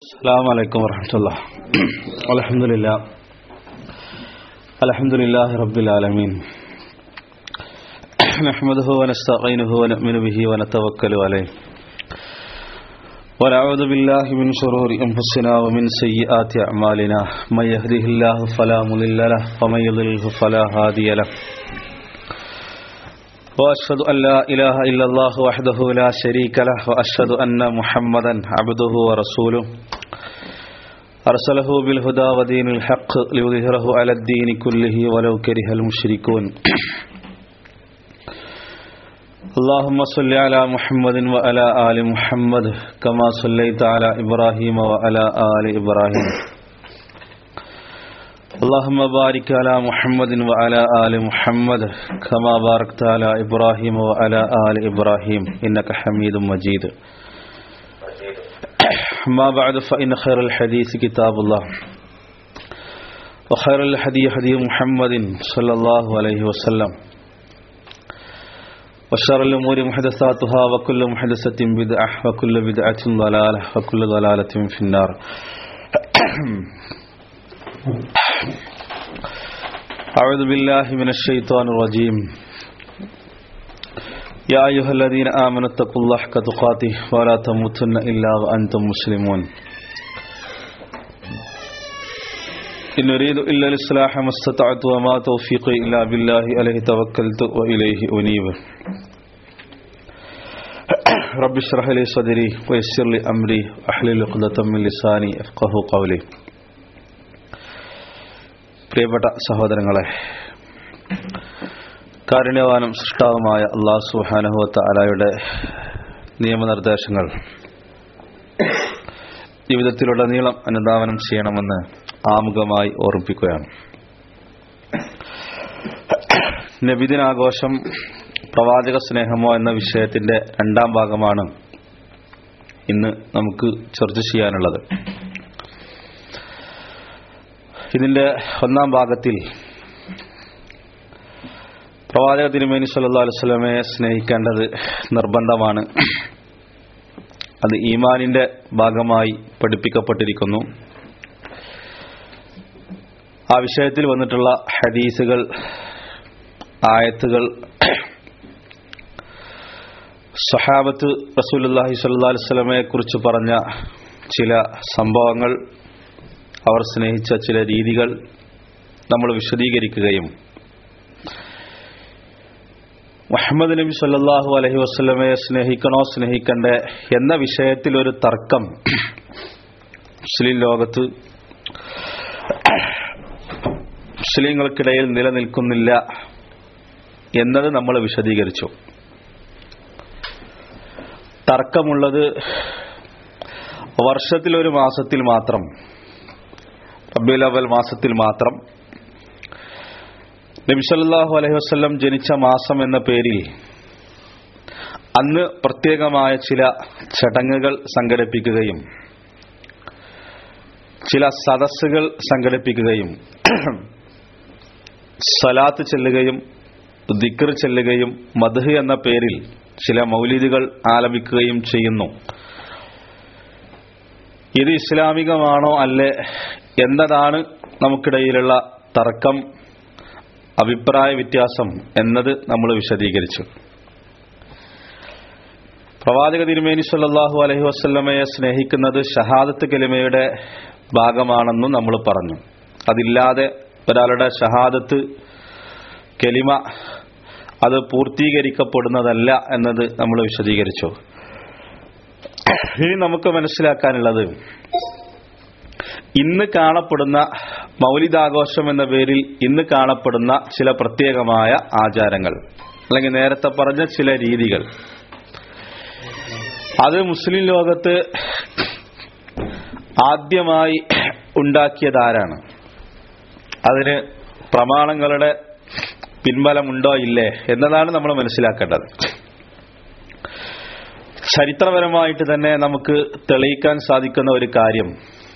السلام عليكم ورحمة الله الحمد لله الحمد لله رب العالمين نحمده ونستعينه ونؤمن به ونتوكل عليه ونعوذ بالله من شرور أنفسنا ومن سيئات أعمالنا من يهده الله فلا مضل له ومن يضلله فلا هادي له وأشهد أن لا إله إلا الله وحده لا شريك له وأشهد أن محمدا عبده ورسوله أرسله بالهدى ودين الحق ليظهره على الدين كله ولو كره المشركون اللهم صل على محمد وعلى آل محمد كما صليت على إبراهيم وعلى آل إبراهيم اللهم بارك على محمد وعلى آل محمد كما باركت على إبراهيم وعلى آل إبراهيم إنك حميد مجيد ما بعد فإن خير الحديث كتاب الله وخير الحديث حديث محمد صلى الله عليه وسلم وشر الأمور محدثاتها وكل محدثة بدعة وكل بدعة ضلالة وكل ضلالة في النار أعوذ بالله من الشيطان الرجيم يا أيها الذين آمنوا اتقوا الله حق تقاته ولا تموتن إلا وأنتم مسلمون إن أريد إلا الإصلاح ما استطعت وما توفيقي إلا بالله عليه توكلت وإليه أنيب رب اشرح لي صدري ويسر لي أمري واحلل عقدة من لساني يفقه قولي പ്രിയപ്പെട്ട സഹോദരങ്ങളെ കാരുണ്യവാനും സൃഷ്ടാവുമായ അള്ളാഹു സുഹാനുഹത്ത അലായുടെ നിയമനിർദ്ദേശങ്ങൾ ജീവിതത്തിലുടനീളം അനുധാവനം ചെയ്യണമെന്ന് ആമുഖമായി ഓർമ്മിപ്പിക്കുകയാണ് നബിദിനാഘോഷം പ്രവാചക സ്നേഹമോ എന്ന വിഷയത്തിന്റെ രണ്ടാം ഭാഗമാണ് ഇന്ന് നമുക്ക് ചർച്ച ചെയ്യാനുള്ളത് ഇതിന്റെ ഒന്നാം ഭാഗത്തിൽ പ്രവാചക തിരുമേനി സല്ലാ അലുസ്ലമയെ സ്നേഹിക്കേണ്ടത് നിർബന്ധമാണ് അത് ഈമാനിന്റെ ഭാഗമായി പഠിപ്പിക്കപ്പെട്ടിരിക്കുന്നു ആ വിഷയത്തിൽ വന്നിട്ടുള്ള ഹദീസുകൾ ആയത്തുകൾ സഹാബത്ത് റസൂലുല്ലാഹി സല്ലാ അലുസ്ലമയെ കുറിച്ച് പറഞ്ഞ ചില സംഭവങ്ങൾ അവർ സ്നേഹിച്ച ചില രീതികൾ നമ്മൾ വിശദീകരിക്കുകയും മുഹമ്മദ് നബി സല്ലാഹു അലഹി വസ്ലമയെ സ്നേഹിക്കണോ സ്നേഹിക്കണ്ടേ എന്ന വിഷയത്തിൽ ഒരു തർക്കം മുസ്ലിം ലോകത്ത് മുസ്ലിങ്ങൾക്കിടയിൽ നിലനിൽക്കുന്നില്ല എന്നത് നമ്മൾ വിശദീകരിച്ചു തർക്കമുള്ളത് വർഷത്തിലൊരു മാസത്തിൽ മാത്രം റബീൽ അവൽ മാസത്തിൽ മാത്രം നബിസല്ലാഹു അലൈഹി വസ്ലം ജനിച്ച മാസം എന്ന പേരിൽ അന്ന് പ്രത്യേകമായ ചില ചടങ്ങുകൾ സംഘടിപ്പിക്കുകയും ചില സദസ്സുകൾ സംഘടിപ്പിക്കുകയും സലാത്ത് ചെല്ലുകയും ദിക്കർ ചെല്ലുകയും മധു എന്ന പേരിൽ ചില മൗലിദുകൾ ആലപിക്കുകയും ചെയ്യുന്നു ഇത് ഇസ്ലാമികമാണോ അല്ലേ എന്നതാണ് നമുക്കിടയിലുള്ള തർക്കം അഭിപ്രായ വ്യത്യാസം എന്നത് നമ്മൾ വിശദീകരിച്ചു പ്രവാചക തിരുമേനി സല്ലാഹു അലഹി വസ്ല്ലമയെ സ്നേഹിക്കുന്നത് ഷഹാദത്ത് കലിമയുടെ ഭാഗമാണെന്നും നമ്മൾ പറഞ്ഞു അതില്ലാതെ ഒരാളുടെ ഷഹാദത്ത് കലിമ അത് പൂർത്തീകരിക്കപ്പെടുന്നതല്ല എന്നത് നമ്മൾ വിശദീകരിച്ചു ഇനി നമുക്ക് മനസ്സിലാക്കാനുള്ളത് ഇന്ന് കാണപ്പെടുന്ന മൗലിദാഘോഷം എന്ന പേരിൽ ഇന്ന് കാണപ്പെടുന്ന ചില പ്രത്യേകമായ ആചാരങ്ങൾ അല്ലെങ്കിൽ നേരത്തെ പറഞ്ഞ ചില രീതികൾ അത് മുസ്ലിം ലോകത്ത് ആദ്യമായി ഉണ്ടാക്കിയതാരാണ് അതിന് പ്രമാണങ്ങളുടെ പിൻബലമുണ്ടോ ഇല്ലേ എന്നതാണ് നമ്മൾ മനസ്സിലാക്കേണ്ടത് ചരിത്രപരമായിട്ട് തന്നെ നമുക്ക് തെളിയിക്കാൻ സാധിക്കുന്ന ഒരു കാര്യം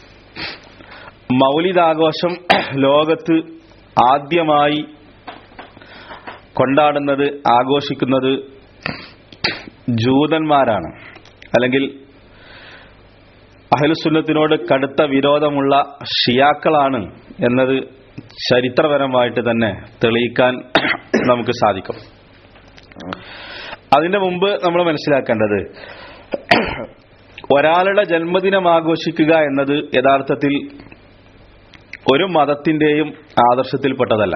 മൗലിദാഘോഷം ലോകത്ത് ആദ്യമായി കൊണ്ടാടുന്നത് ആഘോഷിക്കുന്നത് ജൂതന്മാരാണ് അല്ലെങ്കിൽ അഹലുസുന്നത്തിനോട് കടുത്ത വിരോധമുള്ള ഷിയാക്കളാണ് എന്നത് ചരിത്രപരമായിട്ട് തന്നെ തെളിയിക്കാൻ നമുക്ക് സാധിക്കും അതിന്റെ മുമ്പ് നമ്മൾ മനസ്സിലാക്കേണ്ടത് ഒരാളുടെ ജന്മദിനം ആഘോഷിക്കുക എന്നത് യഥാർത്ഥത്തിൽ ഒരു മതത്തിന്റെയും ആദർശത്തിൽപ്പെട്ടതല്ല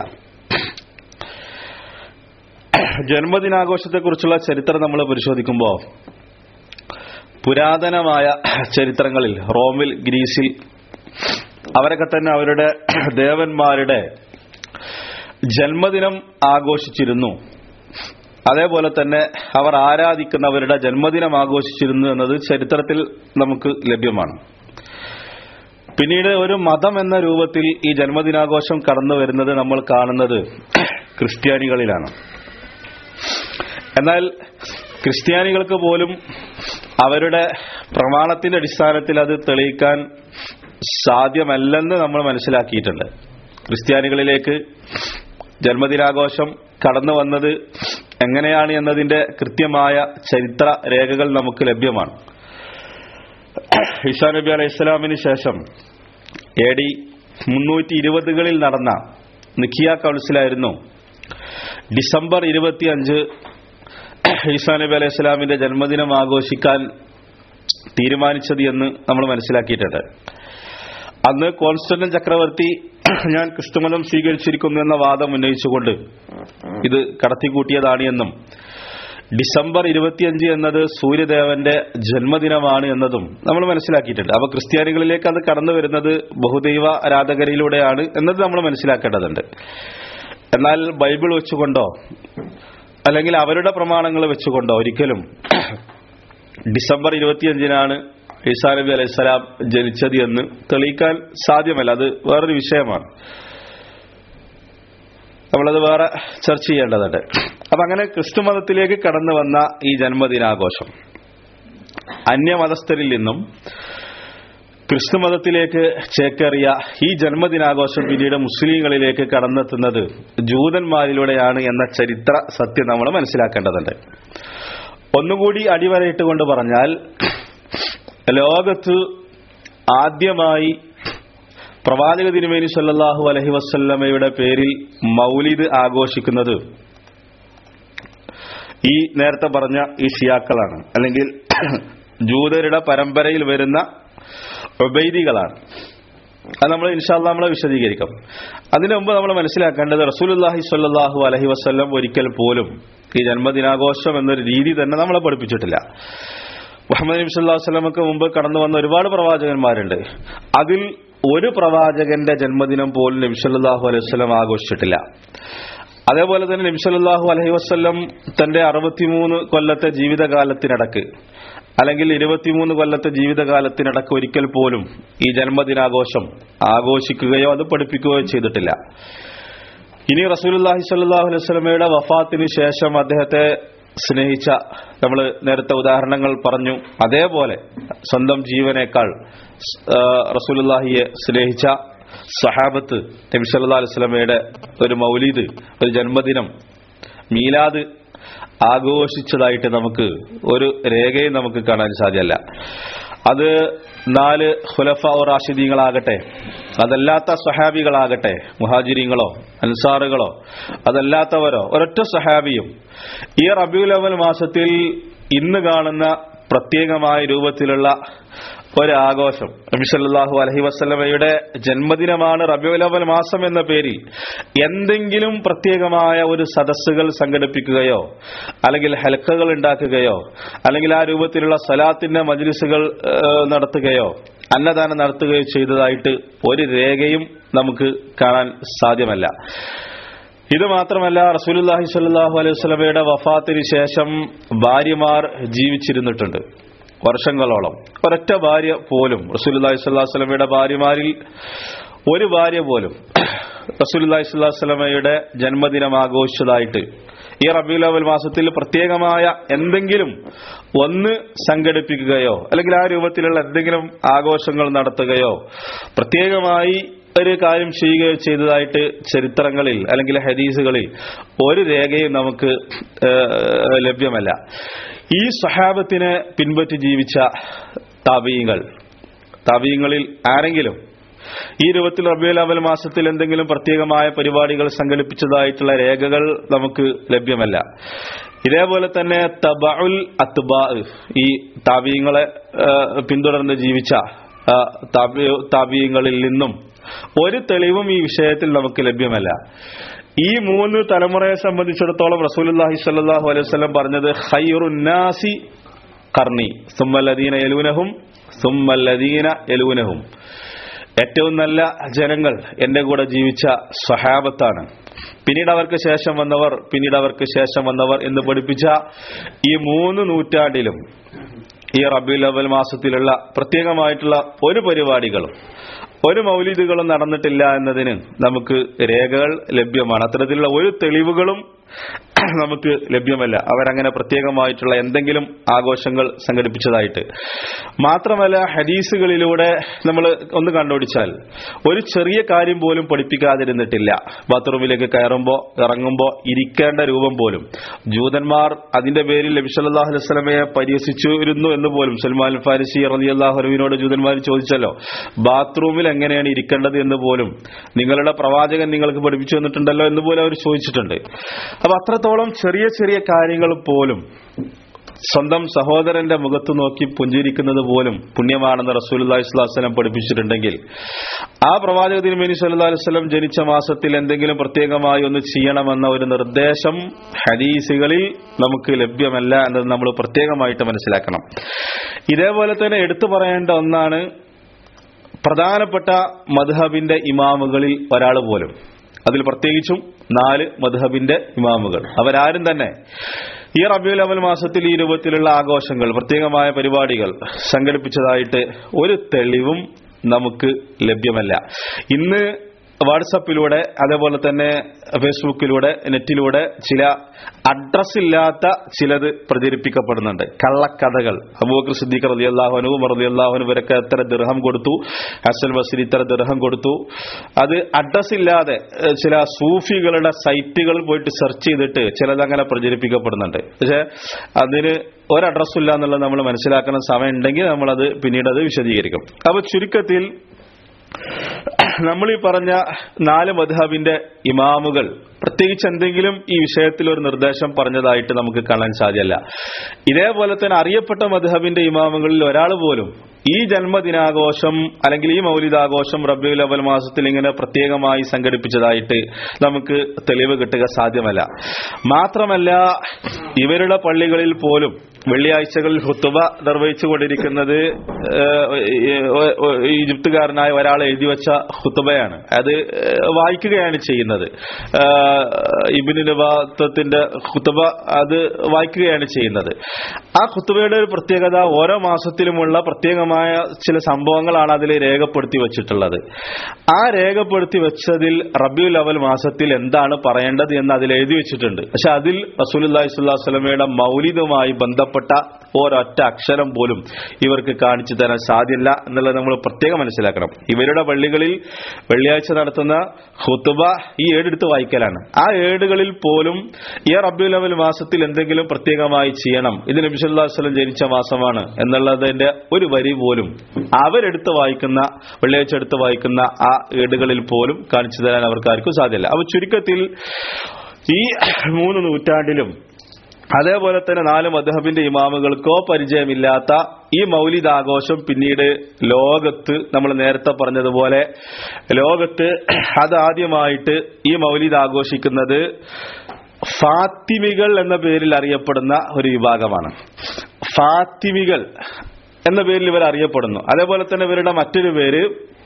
ജന്മദിനാഘോഷത്തെക്കുറിച്ചുള്ള ചരിത്രം നമ്മൾ പരിശോധിക്കുമ്പോൾ പുരാതനമായ ചരിത്രങ്ങളിൽ റോമിൽ ഗ്രീസിൽ അവരൊക്കെ തന്നെ അവരുടെ ദേവന്മാരുടെ ജന്മദിനം ആഘോഷിച്ചിരുന്നു അതേപോലെ തന്നെ അവർ ആരാധിക്കുന്നവരുടെ ജന്മദിനം ആഘോഷിച്ചിരുന്നു എന്നത് ചരിത്രത്തിൽ നമുക്ക് ലഭ്യമാണ് പിന്നീട് ഒരു മതം എന്ന രൂപത്തിൽ ഈ ജന്മദിനാഘോഷം കടന്നു വരുന്നത് നമ്മൾ കാണുന്നത് ക്രിസ്ത്യാനികളിലാണ് എന്നാൽ ക്രിസ്ത്യാനികൾക്ക് പോലും അവരുടെ പ്രമാണത്തിന്റെ അടിസ്ഥാനത്തിൽ അത് തെളിയിക്കാൻ സാധ്യമല്ലെന്ന് നമ്മൾ മനസ്സിലാക്കിയിട്ടുണ്ട് ക്രിസ്ത്യാനികളിലേക്ക് ജന്മദിനാഘോഷം കടന്നു വന്നത് എങ്ങനെയാണ് എന്നതിന്റെ കൃത്യമായ ചരിത്ര രേഖകൾ നമുക്ക് ലഭ്യമാണ് ഈസാ നബി അലൈഹി ഇസ്ലാമിന് ശേഷം എ ഡി മുന്നൂറ്റി ഇരുപതുകളിൽ നടന്ന നിക്കിയ കൗൺസിലായിരുന്നു ഡിസംബർ ഇരുപത്തിയഞ്ച് ഈസാ നബി അലൈഹി ഇസ്ലാമിന്റെ ജന്മദിനം ആഘോഷിക്കാൻ തീരുമാനിച്ചത് എന്ന് നമ്മൾ മനസ്സിലാക്കിയിട്ടുണ്ട് അന്ന് കോൺസ്റ്റന്റൻ ചക്രവർത്തി ഞാൻ ക്രിസ്തുമതം സ്വീകരിച്ചിരിക്കുന്നു എന്ന വാദം ഉന്നയിച്ചുകൊണ്ട് ഇത് കടത്തിക്കൂട്ടിയതാണ് എന്നും ഡിസംബർ ഇരുപത്തിയഞ്ച് എന്നത് സൂര്യദേവന്റെ ജന്മദിനമാണ് എന്നതും നമ്മൾ മനസ്സിലാക്കിയിട്ടുണ്ട് അപ്പൊ ക്രിസ്ത്യാനികളിലേക്ക് അത് കടന്നു വരുന്നത് ബഹുദൈവ ആരാധകരിലൂടെയാണ് എന്നത് നമ്മൾ മനസ്സിലാക്കേണ്ടതുണ്ട് എന്നാൽ ബൈബിൾ വെച്ചുകൊണ്ടോ അല്ലെങ്കിൽ അവരുടെ പ്രമാണങ്ങൾ വെച്ചുകൊണ്ടോ ഒരിക്കലും ഡിസംബർ ഇരുപത്തിയഞ്ചിനാണ് ഈസാ നബി അലൈഹിസ്സലാം ജനിച്ചത് എന്ന് തെളിയിക്കാൻ സാധ്യമല്ല അത് വേറൊരു വിഷയമാണ് നമ്മളത് വേറെ ചർച്ച ചെയ്യേണ്ടതുണ്ട് അപ്പൊ അങ്ങനെ ക്രിസ്തു മതത്തിലേക്ക് കടന്നു വന്ന ഈ ജന്മദിനാഘോഷം അന്യമതസ്ഥരിൽ നിന്നും ക്രിസ്തു മതത്തിലേക്ക് ചേക്കേറിയ ഈ ജന്മദിനാഘോഷം പിന്നീട് മുസ്ലിങ്ങളിലേക്ക് കടന്നെത്തുന്നത് ജൂതന്മാരിലൂടെയാണ് എന്ന ചരിത്ര സത്യം നമ്മൾ മനസ്സിലാക്കേണ്ടതുണ്ട് ഒന്നുകൂടി അടിവരയിട്ടുകൊണ്ട് പറഞ്ഞാൽ ലോകത്ത് ആദ്യമായി പ്രവാചക തിരുമേനി സല്ലല്ലാഹു അലഹി വസല്ലമയുടെ പേരിൽ മൗലിദ് ആഘോഷിക്കുന്നത് ഈ നേരത്തെ പറഞ്ഞ ഈ ഷിയാക്കളാണ് അല്ലെങ്കിൽ ജൂതരുടെ പരമ്പരയിൽ വരുന്ന ഉബൈദികളാണ് അത് നമ്മൾ ഇൻഷാല്ല നമ്മളെ വിശദീകരിക്കും അതിനു മുമ്പ് നമ്മൾ മനസ്സിലാക്കേണ്ടത് റസൂലുല്ലാഹി സ്വല്ലല്ലാഹു അലഹി വസ്ല്ലം ഒരിക്കൽ പോലും ഈ ജന്മദിനാഘോഷം എന്നൊരു രീതി തന്നെ നമ്മളെ പഠിപ്പിച്ചിട്ടില്ല മുഹമ്മദ് നബി സല്ലല്ലാഹു അലൈഹി വസല്ലമക്ക് മുമ്പ് കടന്നു വന്ന ഒരുപാട് പ്രവാചകന്മാരുണ്ട് അതിൽ ഒരു പ്രവാചകന്റെ ജന്മദിനം പോലും നബി സല്ലല്ലാഹു അലൈഹി വസല്ലം ആഘോഷിച്ചിട്ടില്ല അതേപോലെ തന്നെ നബി സല്ലല്ലാഹു അലൈഹി വസല്ലം തന്റെ അറുപത്തിമൂന്ന് കൊല്ലത്തെ ജീവിതകാലത്തിനിടക്ക് അല്ലെങ്കിൽ ഇരുപത്തിമൂന്ന് കൊല്ലത്തെ ജീവിതകാലത്തിനിടക്ക് ഒരിക്കൽ പോലും ഈ ജന്മദിനാഘോഷം ആഘോഷിക്കുകയോ അത് പഠിപ്പിക്കുകയോ ചെയ്തിട്ടില്ല ഇനി റസൂലുല്ലാഹി സ്വല്ലല്ലാഹു അലൈഹി വസല്ലമയുടെ വഫാത്തിന് ശേഷം അദ്ദേഹത്തെ സ്നേഹിച്ച നമ്മൾ നേരത്തെ ഉദാഹരണങ്ങൾ പറഞ്ഞു അതേപോലെ സ്വന്തം ജീവനേക്കാൾ റസൂലുല്ലാഹിയെ സ്നേഹിച്ച സഹാബത്ത് നബി സല്ലല്ലാഹു അലൈഹി വസല്ലമയുടെ ഒരു മൗലീദ് ഒരു ജന്മദിനം മീലാദ് ആഘോഷിച്ചതായിട്ട് നമുക്ക് ഒരു രേഖയും നമുക്ക് കാണാൻ സാധ്യമല്ല അത് നാല് ഖുലഫ റാഷിദീങ്ങളാകട്ടെ അതല്ലാത്ത സഹാബികളാകട്ടെ മുഹാജിരിങ്ങളോ അൻസാറുകളോ അതല്ലാത്തവരോ ഒരൊറ്റ സഹാബിയും ഈ റബിയുൽ അവൽ മാസത്തിൽ ഇന്ന് കാണുന്ന പ്രത്യേകമായ രൂപത്തിലുള്ള ഒരാഘോഷം നബിസല്ലാഹു അലഹി വസ്ലമയുടെ ജന്മദിനമാണ് റബിയുൽ അവൽ മാസം എന്ന പേരിൽ എന്തെങ്കിലും പ്രത്യേകമായ ഒരു സദസ്സുകൾ സംഘടിപ്പിക്കുകയോ അല്ലെങ്കിൽ ഹൽക്കകൾ ഉണ്ടാക്കുകയോ അല്ലെങ്കിൽ ആ രൂപത്തിലുള്ള സലാത്തിന്റെ മജ്ലിസുകൾ നടത്തുകയോ അന്നദാനം നടത്തുകയോ ചെയ്തതായിട്ട് ഒരു രേഖയും നമുക്ക് കാണാൻ സാധ്യമല്ല ഇത് മാത്രമല്ല റസൂലുല്ലാഹി സ്വല്ലല്ലാഹു അലൈഹി വസല്ലമയുടെ വഫാത്തിന് ശേഷം ഭാര്യമാർ ജീവിച്ചിരുന്നിട്ടുണ്ട് വർഷങ്ങളോളം ഒരൊറ്റ ഭാര്യ പോലും റസൂലുല്ലാഹി സ്വല്ലല്ലാഹു അലൈഹി വസല്ലമയുടെ ഭാര്യമാരിൽ ഒരു ഭാര്യ പോലും റസൂലുല്ലാഹി സ്വല്ലല്ലാഹു അലൈഹി വസല്ലമയുടെ ജന്മദിനം ആഘോഷിച്ചതായിട്ട് ഈ റബീഉൽ അവൽ മാസത്തിൽ പ്രത്യേകമായ എന്തെങ്കിലും ഒന്ന് സംഘടിപ്പിക്കുകയോ അല്ലെങ്കിൽ ആ രൂപത്തിലുള്ള എന്തെങ്കിലും ആഘോഷങ്ങൾ നടത്തുകയോ പ്രത്യേകമായി ഒരു കാര്യം ചെയ്യുകയോ ചെയ്തതായിട്ട് ചരിത്രങ്ങളിൽ അല്ലെങ്കിൽ ഹദീസുകളിൽ ഒരു രേഖയും നമുക്ക് ലഭ്യമല്ല ഈ സഹാബത്തിനെ പിൻപറ്റി ജീവിച്ച താപീയങ്ങൾ താപീയങ്ങളിൽ ആരെങ്കിലും ഈ രൂപത്തിൽ റബിയുൽ അവൽ മാസത്തിൽ എന്തെങ്കിലും പ്രത്യേകമായ പരിപാടികൾ സംഘടിപ്പിച്ചതായിട്ടുള്ള രേഖകൾ നമുക്ക് ലഭ്യമല്ല ഇതേപോലെ തന്നെ തബഉൽ അത്ബാ ഈ താപീയങ്ങളെ പിന്തുടർന്ന് ജീവിച്ച താപീയങ്ങളിൽ നിന്നും ഒരു തെളിവും ഈ വിഷയത്തിൽ നമുക്ക് ലഭ്യമല്ല ഈ മൂന്ന് തലമുറയെ സംബന്ധിച്ചിടത്തോളം റസൂലുല്ലാഹി സ്വല്ലല്ലാഹു അലൈഹി വസല്ലം പറഞ്ഞത് ഖൈറുന്നാസി കർണി സുമ്മല്ലദീന യലൂനഹും സുമ്മല്ലദീന യലൂനഹും ഏറ്റവും നല്ല ജനങ്ങൾ എന്റെ കൂടെ ജീവിച്ച സ്വഹാബത്താണ് പിന്നീട് അവർക്ക് ശേഷം വന്നവർ പിന്നീട് അവർക്ക് ശേഷം വന്നവർ എന്ന് പഠിപ്പിച്ച ഈ മൂന്ന് നൂറ്റാണ്ടിലും ഈ റബിയുൽ അവൽ മാസത്തിലുള്ള പ്രത്യേകമായിട്ടുള്ള ഒരു പരിപാടികളും ഒരു മൗലിദുകളും നടന്നിട്ടില്ല എന്നതിന് നമുക്ക് രേഖകൾ ലഭ്യമാണ് അത്തരത്തിലുള്ള ഒരു തെളിവുകളും നമുക്ക് ലഭ്യമല്ല അവരങ്ങനെ പ്രത്യേകമായിട്ടുള്ള എന്തെങ്കിലും ആഘോഷങ്ങൾ സംഘടിപ്പിച്ചതായിട്ട് മാത്രമല്ല ഹദീസുകളിലൂടെ നമ്മൾ ഒന്ന് കണ്ടുപിടിച്ചാൽ ഒരു ചെറിയ കാര്യം പോലും പഠിപ്പിക്കാതിരുന്നിട്ടില്ല ബാത്റൂമിലേക്ക് കയറുമ്പോൾ ഇറങ്ങുമ്പോൾ ഇരിക്കേണ്ട രൂപം പോലും ജൂതന്മാർ അതിന്റെ പേരിൽ നബിസല്ലാഹു അലൈസ്ലമയെ പരിഹസിച്ചിരുന്നു എന്ന് പോലും സൽമാൻ ഫാരിസി റലി അള്ളാഹുവിനോട് ജൂതന്മാർ ചോദിച്ചല്ലോ ബാത്റൂമിൽ എങ്ങനെയാണ് ഇരിക്കേണ്ടത് എന്ന് പോലും നിങ്ങളുടെ പ്രവാചകൻ നിങ്ങൾക്ക് പഠിപ്പിച്ചു തന്നിട്ടുണ്ടല്ലോ എന്ന് പോലും അവർ ചോദിച്ചിട്ടുണ്ട് അപ്പൊ അത്രത്തോളം ചെറിയ ചെറിയ കാര്യങ്ങൾ പോലും സ്വന്തം സഹോദരന്റെ മുഖത്ത് നോക്കി പുഞ്ചിരിക്കുന്നത് പോലും പുണ്യമാണെന്ന് റസൂലി സ്വലം പഠിപ്പിച്ചിട്ടുണ്ടെങ്കിൽ ആ പ്രവാചക തിരുമേനി സല്ലു അലുവലം ജനിച്ച മാസത്തിൽ എന്തെങ്കിലും പ്രത്യേകമായി ഒന്ന് ചെയ്യണമെന്ന ഒരു നിർദ്ദേശം ഹദീസുകളിൽ നമുക്ക് ലഭ്യമല്ല എന്നത് നമ്മൾ പ്രത്യേകമായിട്ട് മനസ്സിലാക്കണം ഇതേപോലെ തന്നെ എടുത്തു പറയേണ്ട ഒന്നാണ് പ്രധാനപ്പെട്ട മധുഹബിന്റെ ഇമാമുകളിൽ ഒരാൾ പോലും അതിൽ പ്രത്യേകിച്ചും നാല് മധുഹബിന്റെ ഇമാമുകൾ അവരാരും തന്നെ ഈ റബിയുൽ അവൽ മാസത്തിൽ ഈ രൂപത്തിലുള്ള ആഘോഷങ്ങൾ പ്രത്യേകമായ പരിപാടികൾ സംഘടിപ്പിച്ചതായിട്ട് ഒരു തെളിവും നമുക്ക് ലഭ്യമല്ല ഇന്ന് വാട്സപ്പിലൂടെ അതേപോലെ തന്നെ ഫേസ്ബുക്കിലൂടെ നെറ്റിലൂടെ ചില അഡ്രസ് ഇല്ലാത്ത ചിലത് പ്രചരിപ്പിക്കപ്പെടുന്നുണ്ട് കള്ളക്കഥകൾ അബൂബക്കർ സിദ്ദീഖ് റലി അള്ളാഹുനും റലി അള്ളാഹുനും ഇവരൊക്കെ എത്ര ദൃഹം കൊടുത്തു ഹസൻ ബസീർ ഇത്ര ദൃഹം കൊടുത്തു അത് അഡ്രസ് ഇല്ലാതെ ചില സൂഫികളുടെ സൈറ്റുകളിൽ പോയിട്ട് സെർച്ച് ചെയ്തിട്ട് ചിലത് അങ്ങനെ പ്രചരിപ്പിക്കപ്പെടുന്നുണ്ട് പക്ഷെ അതിന് ഒരു അഡ്രസ്സും ഇല്ല എന്നുള്ളത് നമ്മൾ മനസ്സിലാക്കുന്ന സമയം ഉണ്ടെങ്കിൽ നമ്മളത് പിന്നീട് അത് വിശദീകരിക്കും അപ്പൊ ചുരുക്കത്തിൽ നമ്മൾ ഈ പറഞ്ഞ നാല് മധുഹബിന്റെ ഇമാമുകൾ പ്രത്യേകിച്ച് എന്തെങ്കിലും ഈ വിഷയത്തിൽ ഒരു നിർദ്ദേശം പറഞ്ഞതായിട്ട് നമുക്ക് കാണാൻ സാധ്യമല്ല ഇതേപോലെ തന്നെ അറിയപ്പെട്ട മധുഹബിന്റെ ഇമാമുകളിൽ ഒരാൾ പോലും ഈ ജന്മദിനാഘോഷം അല്ലെങ്കിൽ ഈ മൗലിദാഘോഷം റബ്ബിയുൽ അവൽ മാസത്തിൽ ഇങ്ങനെ പ്രത്യേകമായി സംഘടിപ്പിച്ചതായിട്ട് നമുക്ക് തെളിവ് കിട്ടുക സാധ്യമല്ല മാത്രമല്ല ഇവരുടെ പള്ളികളിൽ പോലും വെള്ളിയാഴ്ചകളിൽ ഹുത്തുബ നിർവഹിച്ചുകൊണ്ടിരിക്കുന്നത് ഈജിപ്തുകാരനായ ഒരാൾ എഴുതി വെച്ച ഹുത്തുബയാണ് അത് വായിക്കുകയാണ് ചെയ്യുന്നത് ഇബിന് നബാത്തത്തിന്റെ ഹുത്തുബ അത് വായിക്കുകയാണ് ചെയ്യുന്നത് ആ ഹുത്തുബയുടെ ഒരു പ്രത്യേകത ഓരോ മാസത്തിലുമുള്ള പ്രത്യേകമായ ചില സംഭവങ്ങളാണ് അതിൽ രേഖപ്പെടുത്തി വെച്ചിട്ടുള്ളത് ആ രേഖപ്പെടുത്തി വെച്ചതിൽ റബിയുൽ അവൽ മാസത്തിൽ എന്താണ് പറയേണ്ടത് എന്ന് അതിൽ എഴുതി വെച്ചിട്ടുണ്ട് പക്ഷെ അതിൽ റസൂലി സ്വല്ലാസ്ലമയുടെ മൗലികവുമായി ബന്ധപ്പെട്ട ഒരൊറ്റ അക്ഷരം പോലും ഇവർക്ക് കാണിച്ചു തരാൻ സാധ്യല്ല എന്നുള്ളത് നമ്മൾ പ്രത്യേകം മനസ്സിലാക്കണം ഇവരുടെ പള്ളികളിൽ വെള്ളിയാഴ്ച നടത്തുന്ന ഹുത്തുബ ഈ ഏടെടുത്ത് വായിക്കലാണ് ആ ഏടുകളിൽ പോലും ഈ റബ്ബുൽ അവൽ മാസത്തിൽ എന്തെങ്കിലും പ്രത്യേകമായി ചെയ്യണം ഇത് നബിസ്വല്ലാസ്ലം ജനിച്ച മാസമാണ് എന്നുള്ളതിന്റെ ഒരു വരി പോലും അവരെടുത്ത് വായിക്കുന്ന വെള്ളിയാഴ്ച എടുത്ത് വായിക്കുന്ന ആ ഏടുകളിൽ പോലും കാണിച്ചു തരാൻ അവർക്ക് ആർക്കും സാധ്യമല്ല അപ്പൊ ചുരുക്കത്തിൽ ഈ മൂന്ന് നൂറ്റാണ്ടിലും അതേപോലെ തന്നെ നാല് മധുഹബിന്റെ ഇമാമുകൾക്കോ പരിചയമില്ലാത്ത ഈ മൗലിദ് ആഘോഷം പിന്നീട് ലോകത്ത് നമ്മൾ നേരത്തെ പറഞ്ഞതുപോലെ ലോകത്ത് അതാദ്യമായിട്ട് ഈ മൗലിദ് ആഘോഷിക്കുന്നത് ഫാത്തിമികൾ എന്ന പേരിൽ അറിയപ്പെടുന്ന ഒരു വിഭാഗമാണ് ഫാത്തിമികൾ എന്ന പേരിൽ ഇവർ അറിയപ്പെടുന്നു അതേപോലെ തന്നെ ഇവരുടെ മറ്റൊരു പേര്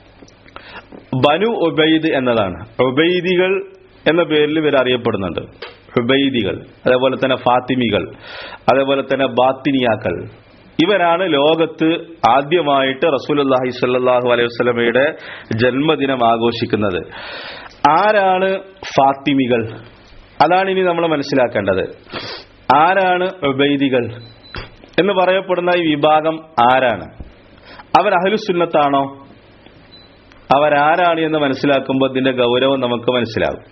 ബനു ഒബൈദ് എന്നതാണ് ഒബൈദികൾ എന്ന പേരിൽ ഇവർ അറിയപ്പെടുന്നുണ്ട് ഹുബൈദികൾ അതേപോലെ തന്നെ ഫാത്തിമികൾ അതേപോലെ തന്നെ ബാത്തിനിയാക്കൾ ഇവരാണ് ലോകത്ത് ആദ്യമായിട്ട് റസൂലി സല്ലാഹു അലൈഹി വസ്ലമയുടെ ജന്മദിനം ആഘോഷിക്കുന്നത് ആരാണ് ഫാത്തിമികൾ അതാണ് ഇനി നമ്മൾ മനസ്സിലാക്കേണ്ടത് ആരാണ് ഉബൈദികൾ എന്ന് പറയപ്പെടുന്ന ഈ വിഭാഗം ആരാണ് അവർ അഹലുസുന്നത്താണോ അവരാരാണ് എന്ന് മനസ്സിലാക്കുമ്പോൾ ഇതിന്റെ ഗൗരവം നമുക്ക് മനസ്സിലാകും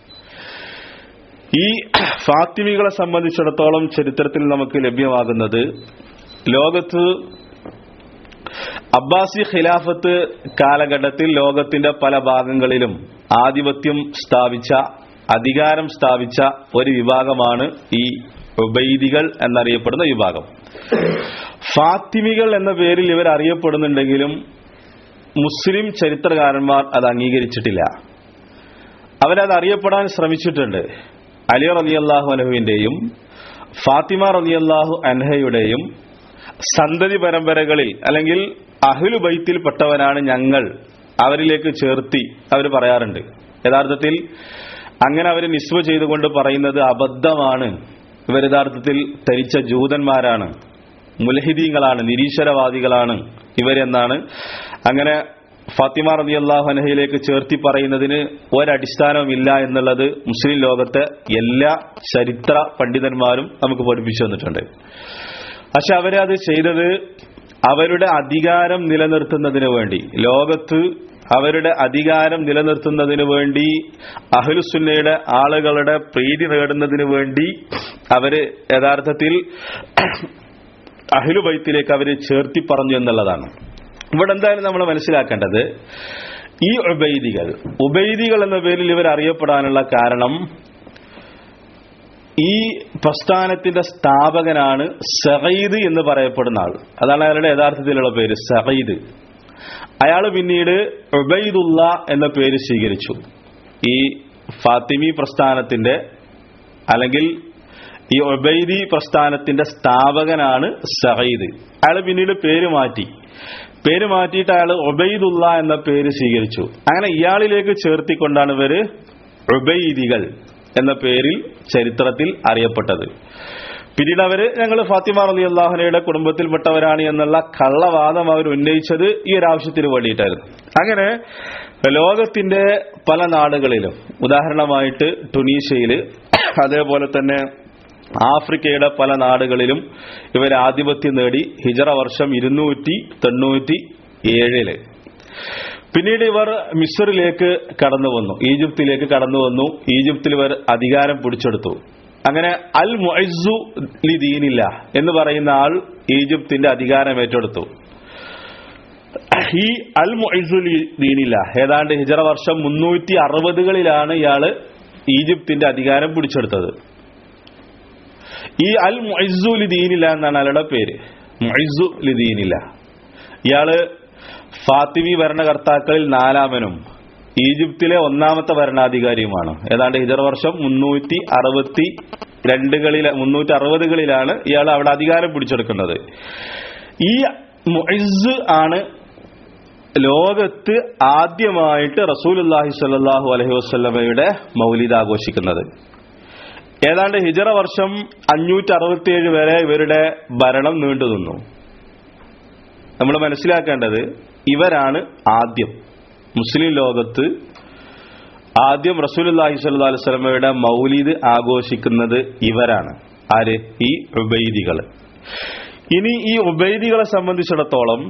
ഈ ഫാത്തിമികളെ സംബന്ധിച്ചിടത്തോളം ചരിത്രത്തിൽ നമുക്ക് ലഭ്യമാകുന്നത് ലോകത്ത് അബ്ബാസി ഖിലാഫത്ത് കാലഘട്ടത്തിൽ ലോകത്തിന്റെ പല ഭാഗങ്ങളിലും ആധിപത്യം സ്ഥാപിച്ച അധികാരം സ്ഥാപിച്ച ഒരു വിഭാഗമാണ് ഈ ഉബൈദികൾ എന്നറിയപ്പെടുന്ന വിഭാഗം ഫാത്തിമികൾ എന്ന പേരിൽ ഇവർ അറിയപ്പെടുന്നുണ്ടെങ്കിലും മുസ്ലിം ചരിത്രകാരന്മാർ അത് അംഗീകരിച്ചിട്ടില്ല അവരത് അറിയപ്പെടാൻ ശ്രമിച്ചിട്ടുണ്ട് അലി റലിയല്ലാഹു അനഹുവിന്റെയും ഫാത്തിമ റലിയല്ലാഹു അൻഹയുടെയും സന്തതി പരമ്പരകളിൽ അല്ലെങ്കിൽ അഹ്ലു ബൈത്തിൽപ്പെട്ടവരാണ് ഞങ്ങൾ അവരിലേക്ക് ചേർത്തി അവർ പറയാറുണ്ട് യഥാർത്ഥത്തിൽ അങ്ങനെ അവർ നിസ്വ ചെയ്തുകൊണ്ട് പറയുന്നത് അബദ്ധമാണ് ഇവർ യഥാർത്ഥത്തിൽ ധരിച്ച ജൂതന്മാരാണ് മുലഹിദീങ്ങളാണ് നിരീശ്വരവാദികളാണ് ഇവരെന്നാണ് അങ്ങനെ ഫാത്തിമ റബി അള്ളാഹു അനഹയിലേക്ക് ചേർത്തി പറയുന്നതിന് ഒരടിസ്ഥാനവുമില്ല എന്നുള്ളത് മുസ്ലിം ലോകത്തെ എല്ലാ ചരിത്ര പണ്ഡിതന്മാരും നമുക്ക് പഠിപ്പിച്ചു തന്നിട്ടുണ്ട് പക്ഷെ അവരത് ചെയ്തത് അവരുടെ അധികാരം നിലനിർത്തുന്നതിന് വേണ്ടി ലോകത്ത് അവരുടെ അധികാരം നിലനിർത്തുന്നതിന് വേണ്ടി അഹ്ലുസുന്നയുടെ ആളുകളുടെ പ്രീതി നേടുന്നതിന് വേണ്ടി അവര് യഥാർത്ഥത്തിൽ അഹ്ലുബൈത്തിലേക്ക് അവര് ചേർത്തി പറഞ്ഞു എന്നുള്ളതാണ് ഇവിടെ എന്തായാലും നമ്മൾ മനസ്സിലാക്കേണ്ടത് ഈ ഉബൈദികൾ ഉബൈദികൾ എന്ന പേരിൽ ഇവർ അറിയപ്പെടാനുള്ള കാരണം ഈ പ്രസ്ഥാനത്തിന്റെ സ്ഥാപകനാണ് സഹീദ് എന്ന് പറയപ്പെടുന്ന ആൾ അതാണ് അയാളുടെ യഥാർത്ഥത്തിലുള്ള പേര് സഹീദ് അയാൾ പിന്നീട് ഉബൈദുള്ള എന്ന പേര് സ്വീകരിച്ചു ഈ ഫാത്തിമി പ്രസ്ഥാനത്തിന്റെ അല്ലെങ്കിൽ ഈ ഒബൈദി പ്രസ്ഥാനത്തിന്റെ സ്ഥാപകനാണ് സഹീദ് അയാൾ പിന്നീട് പേര് മാറ്റി പേര് മാറ്റിയിട്ട് അയാൾ ഒബൈദുള്ള എന്ന പേര് സ്വീകരിച്ചു അങ്ങനെ ഇയാളിലേക്ക് ചേർത്തിക്കൊണ്ടാണ് ഇവര് ഒബൈദികൾ എന്ന പേരിൽ ചരിത്രത്തിൽ അറിയപ്പെട്ടത് പിന്നീട് അവര് ഞങ്ങൾ ഫാത്തിമ റലി അള്ളാഹുനയുടെ കുടുംബത്തിൽപ്പെട്ടവരാണ് എന്നുള്ള കള്ളവാദം അവർ ഉന്നയിച്ചത് ഈ ഒരു ആവശ്യത്തിന് വേണ്ടിയിട്ടായിരുന്നു അങ്ങനെ ലോകത്തിന്റെ പല നാടുകളിലും ഉദാഹരണമായിട്ട് ടുണീഷ്യയില് അതേപോലെ തന്നെ ആഫ്രിക്കയുടെ പല നാടുകളിലും ഇവർ ആധിപത്യം നേടി ഹിജറ വർഷം ഇരുന്നൂറ്റി തൊണ്ണൂറ്റി ഏഴില് പിന്നീട് ഇവർ മിസ്റിലേക്ക് കടന്നു വന്നു ഈജിപ്തിലേക്ക് കടന്നു വന്നു ഈജിപ്തിൽ ഇവർ അധികാരം പിടിച്ചെടുത്തു അങ്ങനെ അൽ മുഅസ്സു ലി ദീനില്ല എന്ന് പറയുന്ന ആൾ ഈജിപ്തിന്റെ അധികാരം ഏറ്റെടുത്തു ഈ അൽ മുഅസ്സു ലി ദീനില്ല ഏതാണ്ട് ഹിജറ വർഷം മുന്നൂറ്റി അറുപതുകളിലാണ് ഇയാള് ഈജിപ്തിന്റെ അധികാരം പിടിച്ചെടുത്തത് ഈ അൽ മുഅസ്സു ലി ദീനില്ല എന്നാണ് അയാളുടെ പേര് മുഅസ്സു ലി ദീനില്ല ഇയാള് ഫാത്തിമി ഭരണകർത്താക്കളിൽ നാലാമനും ഈജിപ്തിലെ ഒന്നാമത്തെ ഭരണാധികാരിയുമാണ് ഏതാണ്ട് ഹിജർ വർഷം മുന്നൂറ്റി അറുപത്തി രണ്ടുകളിൽ മുന്നൂറ്റി അറുപതുകളിലാണ് ഇയാൾ അവിടെ അധികാരം പിടിച്ചെടുക്കുന്നത് ഈ മുഇസ് ആണ് ലോകത്ത് ആദ്യമായിട്ട് റസൂലുല്ലാഹി സ്വല്ലല്ലാഹു അലൈഹി വസല്ലമയുടെ മൗലിദ് ആഘോഷിക്കുന്നത് ഏതാണ്ട് ഹിജറ വർഷം അഞ്ഞൂറ്റി അറുപത്തിയേഴ് വരെ ഇവരുടെ ഭരണം നീണ്ടു നിന്നു നമ്മൾ മനസ്സിലാക്കേണ്ടത് ഇവരാണ് ആദ്യം മുസ്ലിം ലോകത്ത് ആദ്യം റസൂലുല്ലാഹി സ്വല്ലല്ലാഹു അലൈഹി വസല്ലമയുടെ മൗലിദ് ആഘോഷിക്കുന്നത് ഇവരാണ് ആര് ഈ ഉബൈദികൾ ഇനി ഈ ഉബൈദികളെ സംബന്ധിച്ചിടത്തോളം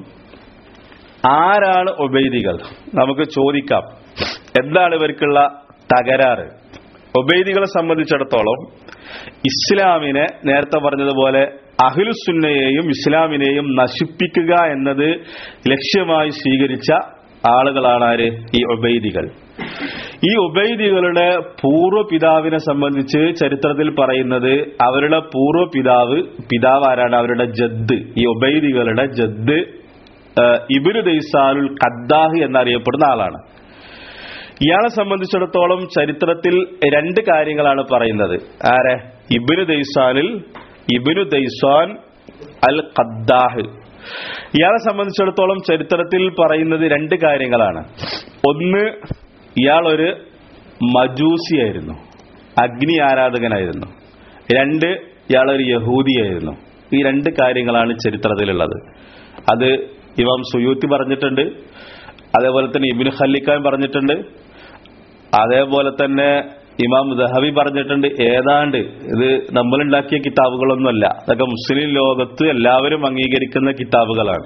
ആരാണ് ഉബൈദികൾ നമുക്ക് ചോദിക്കാം എന്താണ് ഇവർക്കുള്ള തകരാറ് ഉബൈദികളെ സംബന്ധിച്ചിടത്തോളം ഇസ്ലാമിനെ നേരത്തെ പറഞ്ഞതുപോലെ അഹ്ലുസുന്നയെയും ഇസ്ലാമിനെയും നശിപ്പിക്കുക എന്നത് ലക്ഷ്യമായി സ്വീകരിച്ച ആളുകളാണ് ആര് ഈ ഉബൈദികൾ ഈ ഉബൈദികളുടെ പൂർവ്വ പിതാവിനെ സംബന്ധിച്ച് ചരിത്രത്തിൽ പറയുന്നത് അവരുടെ പൂർവ്വ പിതാവ് പിതാവ് ആരാണ് അവരുടെ ജദ് ഈ ഉബൈദികളുടെ ജദ് ഇബിനു ദൈസാലുൽ ഖദ്ദാഹ് എന്നറിയപ്പെടുന്ന ആളാണ് ഇയാളെ സംബന്ധിച്ചിടത്തോളം ചരിത്രത്തിൽ രണ്ട് കാര്യങ്ങളാണ് പറയുന്നത് ആരെ ഇബിനു ദൈസാനിൽ ഇബിനു ദൈസാൻ അൽ ഖദ്ദാഹ് ഇയാളെ സംബന്ധിച്ചിടത്തോളം ചരിത്രത്തിൽ പറയുന്നത് രണ്ട് കാര്യങ്ങളാണ് ഒന്ന് ഇയാൾ ഒരു മജൂസിയായിരുന്നു അഗ്നി ആരാധകനായിരുന്നു രണ്ട് ഇയാൾ ഒരു യഹൂദിയായിരുന്നു ഈ രണ്ട് കാര്യങ്ങളാണ് ചരിത്രത്തിലുള്ളത് അത് ഇമാം സുയൂത്തി പറഞ്ഞിട്ടുണ്ട് അതേപോലെ തന്നെ ഇബിൻ ഖല്ലിക്കാൻ പറഞ്ഞിട്ടുണ്ട് അതേപോലെ തന്നെ ഇമാം ദഹബി പറഞ്ഞിട്ടുണ്ട് ഏതാണ്ട് ഇത് നമ്മളുണ്ടാക്കിയ കിതാബുകളൊന്നുമല്ല അതൊക്കെ മുസ്ലിം ലോകത്ത് എല്ലാവരും അംഗീകരിക്കുന്ന കിതാബുകളാണ്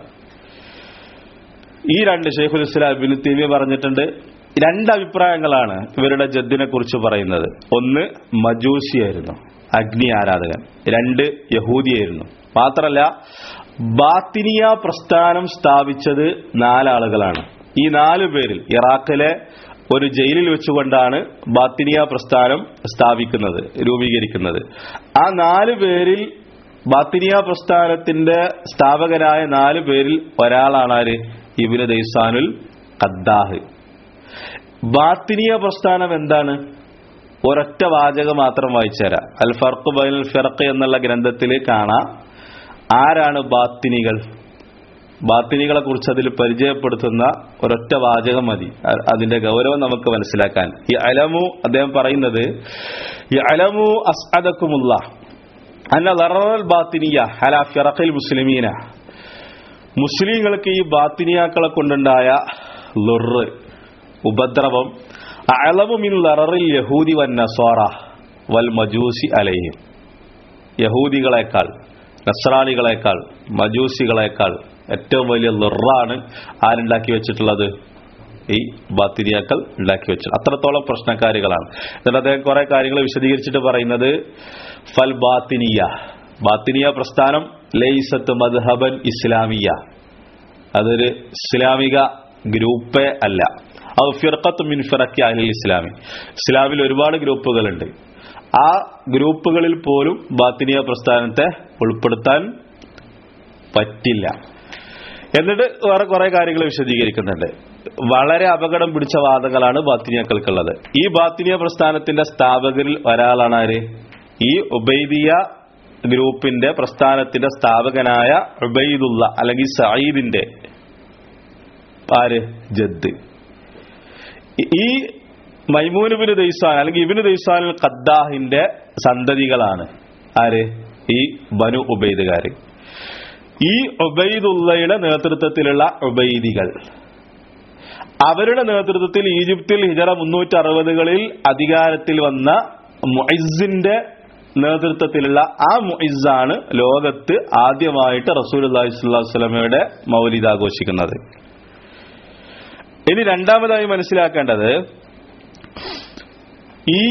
ഈ രണ്ട് ഷെയ്ഖുൽ ഇസ്ലാം ഇബിൻ തീമി പറഞ്ഞിട്ടുണ്ട് രണ്ട് അഭിപ്രായങ്ങളാണ് ഇവരുടെ ജദ്ദിനെ കുറിച്ച് പറയുന്നത് ഒന്ന് മജൂസിയായിരുന്നു അഗ്നി ആരാധകൻ രണ്ട് യഹൂദിയായിരുന്നു മാത്രല്ല ബാത്തിനിയ പ്രസ്ഥാനം സ്ഥാപിച്ചത് നാലാളുകളാണ് ഈ നാലു പേരിൽ ഇറാഖിലെ ഒരു ജയിലിൽ വെച്ചുകൊണ്ടാണ് ബാത്തിനിയ പ്രസ്ഥാനം സ്ഥാപിക്കുന്നത് രൂപീകരിക്കുന്നത് ആ നാലു പേരിൽ ബാത്തിനിയ പ്രസ്ഥാനത്തിന്റെ സ്ഥാപകരായ നാലു പേരിൽ ഒരാളാണ് ആര് ഇബിന് ദൈസാനുൽ ഖദ്ദാഹ് ബാത്തിനിയ പ്രസ്ഥാനം എന്താണ് ഒരൊറ്റ വാചകം മാത്രം വായിച്ചുതരാം അൽ ഫർക്ക് ബൈൽ ഫിറക്ക് എന്നുള്ള ഗ്രന്ഥത്തിൽ കാണാം ആരാണ് ബാത്തിനികൾ ബാത്തിനികളെ കുറിച്ച് അതിൽ പരിചയപ്പെടുത്തുന്ന ഒരൊറ്റ വാചകം മതി അ- അതിന്റെ ഗൗരവം നമുക്ക് മനസ്സിലാക്കാൻ ഈ അലമു അദ്ദേഹം പറയുന്നത് ഈ അലമു അസ്അദക്കുമുള്ള അന്ന ലറൽ ബാത്തിനിയ അല ഫിറഖിൽ മുസ്ലിമീന മുസ്ലിങ്ങൾക്ക് ഈ ബാത്തിനിയാക്കളെ കൊണ്ടുണ്ടായ ലുറ് ഉപദ്രവം അളവു മിൻ ലററിൽ യഹൂദി വൻ നസ്വാറ വൽ മജൂസി അലൈഹിം യഹൂദികളെക്കാൾ നസ്രാണികളെക്കാൾ മജൂസികളെക്കാൾ ഏറ്റവും വലിയ ലുറാണ് ആരുണ്ടാക്കി വെച്ചിട്ടുള്ളത് ഈ ബാത്തിരിയാക്കൾ ഉണ്ടാക്കി വെച്ചു അത്രത്തോളം പ്രശ്നക്കാരികളാണ് എന്നിട്ട് അദ്ദേഹം കുറെ കാര്യങ്ങൾ വിശദീകരിച്ചിട്ട് പറയുന്നത് ഫൽ ബാത്തിനിയ ബാത്തിനിയ പ്രസ്ഥാനം ലൈസത്ത് മദ്ഹബൻ ഇസ്ലാമിയ അതൊരു ഇസ്ലാമിക ഗ്രൂപ്പേ അല്ല അത് ഫിർഖത്ത് മിൻ ഫിറക്കി അഹ്ലിൽ ഇസ്ലാമി ഇസ്ലാമിൽ ഒരുപാട് ഗ്രൂപ്പുകളുണ്ട് ആ ഗ്രൂപ്പുകളിൽ പോലും ബാത്തിനിയ പ്രസ്ഥാനത്തെ ഉൾപ്പെടുത്താൻ പറ്റില്ല എന്നിട്ട് വേറെ കുറെ കാര്യങ്ങൾ വിശദീകരിക്കുന്നുണ്ട് വളരെ അപകടം പിടിച്ച വാദങ്ങളാണ് ബാത്തിനിയക്കൾക്കുള്ളത് ഈ ബാത്തിനിയ പ്രസ്ഥാനത്തിന്റെ സ്ഥാപകരിൽ ഒരാളാണ് ആര് ഈ ഉബൈദിയ ഗ്രൂപ്പിന്റെ പ്രസ്ഥാനത്തിന്റെ സ്ഥാപകനായ ഉബൈദുള്ള അല്ലെങ്കിൽ സയ്യിദിന്റെ ആര് ജദ് ഈ മൈമൂനുബിന് ദൈസാൻ അല്ലെങ്കിൽ ഇബിന് ദൈസാൻ ഖദ്ദാഹിന്റെ സന്തതികളാണ് ആര് ഈ ബനു ഉബൈദുകാര് ഈ ഉബൈദുള്ളയുടെ നേതൃത്വത്തിലുള്ള ഉബൈദികൾ അവരുടെ നേതൃത്വത്തിൽ ഈജിപ്തിൽ ഹിജറ മുന്നൂറ്റി അറുപതുകളിൽ അധികാരത്തിൽ വന്ന മുഇസിന്റെ നേതൃത്വത്തിലുള്ള ആ മുഇസാണ് ലോകത്ത് ആദ്യമായിട്ട് റസൂൽ അള്ളാഹി സ്വലമയുടെ മൗലിദ് ആഘോഷിക്കുന്നത് ഇനി രണ്ടാമതായി മനസ്സിലാക്കേണ്ടത് ഈ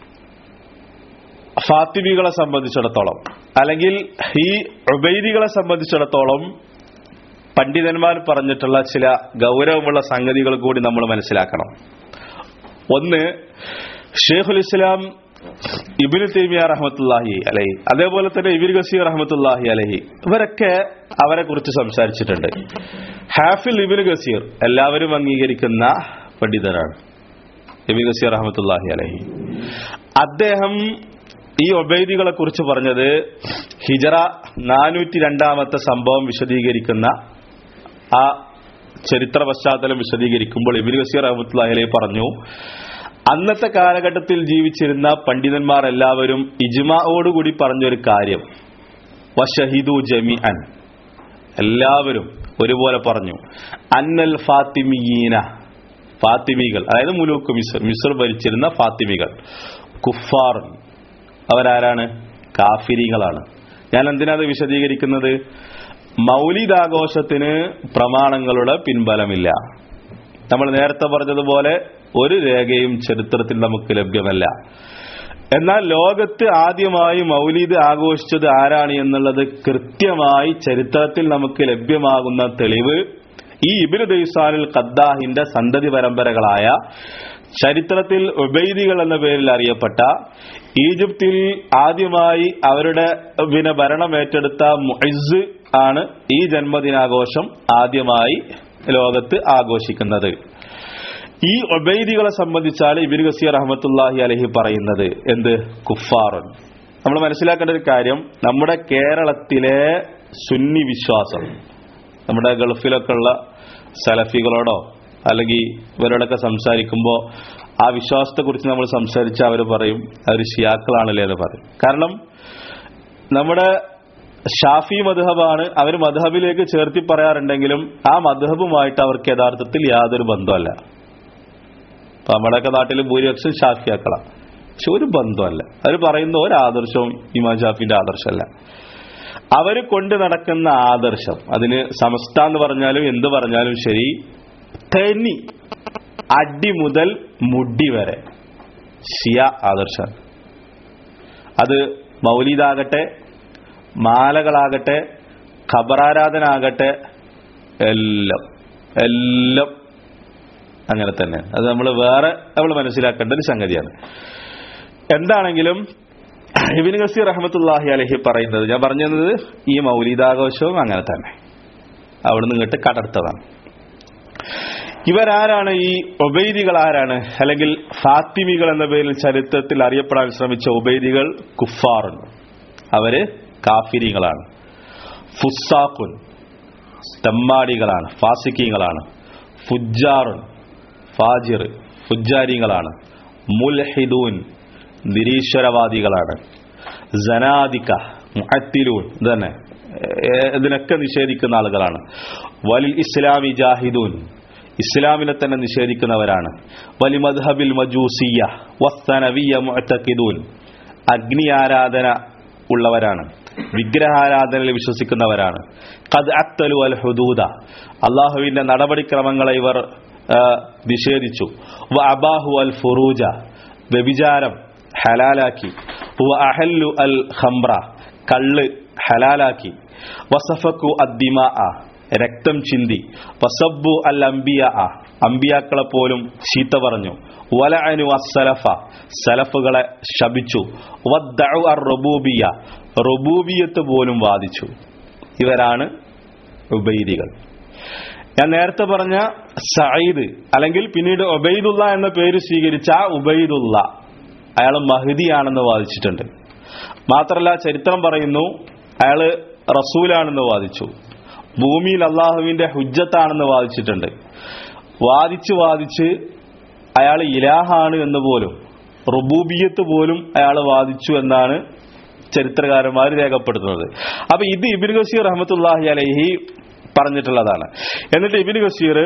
ഫാത്തിമികളെ സംബന്ധിച്ചിടത്തോളം അല്ലെങ്കിൽ ഈ ഉബൈദികളെ സംബന്ധിച്ചിടത്തോളം പണ്ഡിതന്മാർ പറഞ്ഞിട്ടുള്ള ചില ഗൗരവമുള്ള സംഗതികൾ കൂടി നമ്മൾ മനസ്സിലാക്കണം ഒന്ന് ഷെയ്ഖുൽ ഇസ്ലാം ഇബിന് തൈമിയ റഹമത്തുല്ലാഹി അലഹി അതേപോലെ തന്നെ ഇബിൻ ഗസീർ റഹമത്തുല്ലാഹി അലഹി ഇവരൊക്കെ അവരെ കുറിച്ച് സംസാരിച്ചിട്ടുണ്ട് ഹാഫിൽ ഇബിൻ ഗസീർ എല്ലാവരും അംഗീകരിക്കുന്ന പണ്ഡിതനാണ് ഇബിൻ ഗസീർ റഹമത്തുല്ലാഹി അലഹി അദ്ദേഹം ഈ ഒബൈദികളെ കുറിച്ച് പറഞ്ഞത് ഹിജറ നാനൂറ്റി രണ്ടാമത്തെ സംഭവം വിശദീകരിക്കുന്ന ആ ചരിത്ര പശ്ചാത്തലം വിശദീകരിക്കുമ്പോൾ ഇബിൻ ഗസീർ റഹമത്തുല്ലാഹി അലഹി പറഞ്ഞു അന്നത്തെ കാലഘട്ടത്തിൽ ജീവിച്ചിരുന്ന പണ്ഡിതന്മാർ എല്ലാവരും ഇജ്മായോടുകൂടി പറഞ്ഞൊരു കാര്യം വഷഹിദു ജമി അൻ എല്ലാവരും ഒരുപോലെ പറഞ്ഞു അന്നൽ ഫാത്തിമീന ഫാത്തിമികൾ അതായത് മുലൂക്ക് മിസർ മിസർ ഭരിച്ചിരുന്ന ഫാത്തിമികൾ കുഫാർ അവരാരാണ് കാഫിരികളാണ് ഞാൻ എന്തിനാ അത് വിശദീകരിക്കുന്നത് മൗലിദാഘോഷത്തിന് പ്രമാണങ്ങളുടെ പിൻബലമില്ല നമ്മൾ നേരത്തെ പറഞ്ഞതുപോലെ ഒരു രേഖയും ചരിത്രത്തിൽ നമുക്ക് ലഭ്യമല്ല എന്നാൽ ലോകത്ത് ആദ്യമായി മൗലീദ് ആഘോഷിച്ചത് ആരാണ് എന്നുള്ളത് കൃത്യമായി ചരിത്രത്തിൽ നമുക്ക് ലഭ്യമാകുന്ന തെളിവ് ഈ ഇബിന് ദൈസാനുൽ ഖദ്ദാഹിന്റെ സന്തതി പരമ്പരകളായ ചരിത്രത്തിൽ ഉബൈദികൾ എന്ന പേരിൽ അറിയപ്പെട്ട ഈജിപ്തിൽ ആദ്യമായി അവരുടെ പിന്നെ ഭരണം ഏറ്റെടുത്ത മുഇസ് ആണ് ഈ ജന്മദിനാഘോഷം ആദ്യമായി ലോകത്ത് ആഘോഷിക്കുന്നത് ഈ ഒബൈദികളെ സംബന്ധിച്ചാണ് ഇബിൻ ഗസീർ അഹമ്മത്തുല്ലാഹി അലഹി പറയുന്നത് എന്ത് കുഫാറുൻ നമ്മൾ മനസ്സിലാക്കേണ്ട ഒരു കാര്യം നമ്മുടെ കേരളത്തിലെ സുന്നി വിശ്വാസം നമ്മുടെ ഗൾഫിലൊക്കെ ഉള്ള സലഫികളോടോ അല്ലെങ്കിൽ ഇവരോടൊക്കെ സംസാരിക്കുമ്പോൾ ആ വിശ്വാസത്തെക്കുറിച്ച് നമ്മൾ സംസാരിച്ച അവർ പറയും അവർ ഷിയാക്കളാണല്ലേ എന്ന് പറയും കാരണം നമ്മുടെ ഷാഫി മധുഹബാണ് അവർ മധുഹബിലേക്ക് ചേർത്തി പറയാറുണ്ടെങ്കിലും ആ മധുഹബുമായിട്ട് അവർക്ക് യഥാർത്ഥത്തിൽ യാതൊരു ബന്ധമല്ല ഇപ്പൊ നമ്മുടെയൊക്കെ നാട്ടിൽ ഭൂരിപക്ഷം ഷാഫിയാക്കളാണ് പക്ഷെ ഒരു ബന്ധമല്ല അവർ പറയുന്ന ഒരു ആദർശവും ഇമാം ഷാഫിന്റെ ആദർശമല്ല അവർ കൊണ്ട് നടക്കുന്ന ആദർശം അതിന് സമസ്ത എന്ന് പറഞ്ഞാലും എന്ത് പറഞ്ഞാലും ശരി തനി അടി മുതൽ മുടി വരെ ഷിയ ആദർശമാണ് അത് മൗലീദാകട്ടെ മാലകളാകട്ടെ ഖബറാരാധന ആകട്ടെ എല്ലാം എല്ലാം അങ്ങനെ തന്നെ അത് നമ്മൾ വേറെ നമ്മൾ മനസ്സിലാക്കേണ്ട ഒരു സംഗതിയാണ് എന്താണെങ്കിലും ഇബിൻ ഗസീർ റഹ്മത്തുല്ലാഹി അലഹി പറയുന്നത് ഞാൻ പറഞ്ഞത് ഈ മൗലിദാഘോഷവും അങ്ങനെ തന്നെ അവിടുന്ന് ഇങ്ങോട്ട് കടർത്തതാണ് ഇവരാരാണ് ഈ ഒബൈദികൾ ആരാണ് അല്ലെങ്കിൽ ഫാത്തിമികൾ എന്ന പേരിൽ ചരിത്രത്തിൽ അറിയപ്പെടാൻ ശ്രമിച്ച ഒബൈദികൾ കുഫാറുണ്ട് അവര് കാഫിരികളാണ് ഫുസാഖുൻ തെമ്മാടികളാണ് ഫാസിക്കീങ്ങളാണ് ഫുജാറുൻ ഫാജിർ ഫുജാരിങ്ങളാണ് മുൽഹിദൂൻ നിരീശ്വരവാദികളാണ് ജനാദിക്ക മുഅത്തിലൂൻ ഇതന്നെ ഏ- ഇതിനൊക്കെ നിഷേധിക്കുന്ന ആളുകളാണ് വലിൽ ഇസ്ലാമി ജാഹിദൂൻ ഇസ്ലാമിനെ തന്നെ നിഷേധിക്കുന്നവരാണ് വലി മദ്ഹബിൽ മജൂസിയ വസ്തനവിയ മുഅത്തഖിദൂൻ അഗ്നി ആരാധന ഉള്ളവരാണ് വിഗ്രഹാരാധനയിൽ വിശ്വസിക്കുന്നവരാണ് ഖദ് അത്തലു അൽ ഹുദൂദ അള്ളാഹുവിന്റെ നടപടിക്രമങ്ങളെ ഇവർ ആ, നിഷേധിച്ചു വ അബാഹു അൽ ഫുറൂജ വ്യഭിചാരം ഹലാലാക്കി വ അഹല്ലു അൽ ഖംറ കള്ള് ഹലാലാക്കി വസഫക്കു അദ്ദിമാ രക്തം ചിന്തി വസബ്ബു അൽ അംബിയ അംബിയാക്കളെ പോലും ചീത്ത പറഞ്ഞു വലഅനു അസ്സലഫ സലഫുകളെ ശപിച്ചു വദ്ദഉ അർ റബൂബിയ റബൂബിയത്ത് പോലും വാദിച്ചു ഇവരാണ് ഉബൈദികൾ ഞാൻ നേരത്തെ പറഞ്ഞ സയ്യിദ് അല്ലെങ്കിൽ പിന്നീട് ഉബൈദുള്ള എന്ന പേര് സ്വീകരിച്ച ആ ഉബൈദുള്ള അയാൾ മഹദിയാണെന്ന് വാദിച്ചിട്ടുണ്ട് മാത്രല്ല ചരിത്രം പറയുന്നു അയാള് റസൂലാണെന്ന് വാദിച്ചു ഭൂമിയിൽ അള്ളാഹുവിന്റെ ഹുജ്ജത്താണെന്ന് വാദിച്ചിട്ടുണ്ട് വാദിച്ച് വാദിച്ച് അയാൾ ഇലാഹാണ് എന്ന് പോലും റുബൂബിയത്ത് പോലും അയാൾ വാദിച്ചു എന്നാണ് ചരിത്രകാരന്മാർ രേഖപ്പെടുത്തുന്നത് അപ്പൊ ഇത് ഇബിൻ ഗസീർ റഹമത്തുല്ലാഹി അലൈഹി പറഞ്ഞിട്ടുള്ളതാണ് എന്നിട്ട് ഇബിൻ ഗസീർ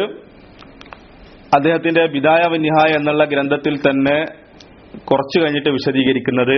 അദ്ദേഹത്തിന്റെ ബിദായ വന്യഹായ എന്നുള്ള ഗ്രന്ഥത്തിൽ തന്നെ കുറച്ചു കഴിഞ്ഞിട്ട് വിശദീകരിക്കുന്നത്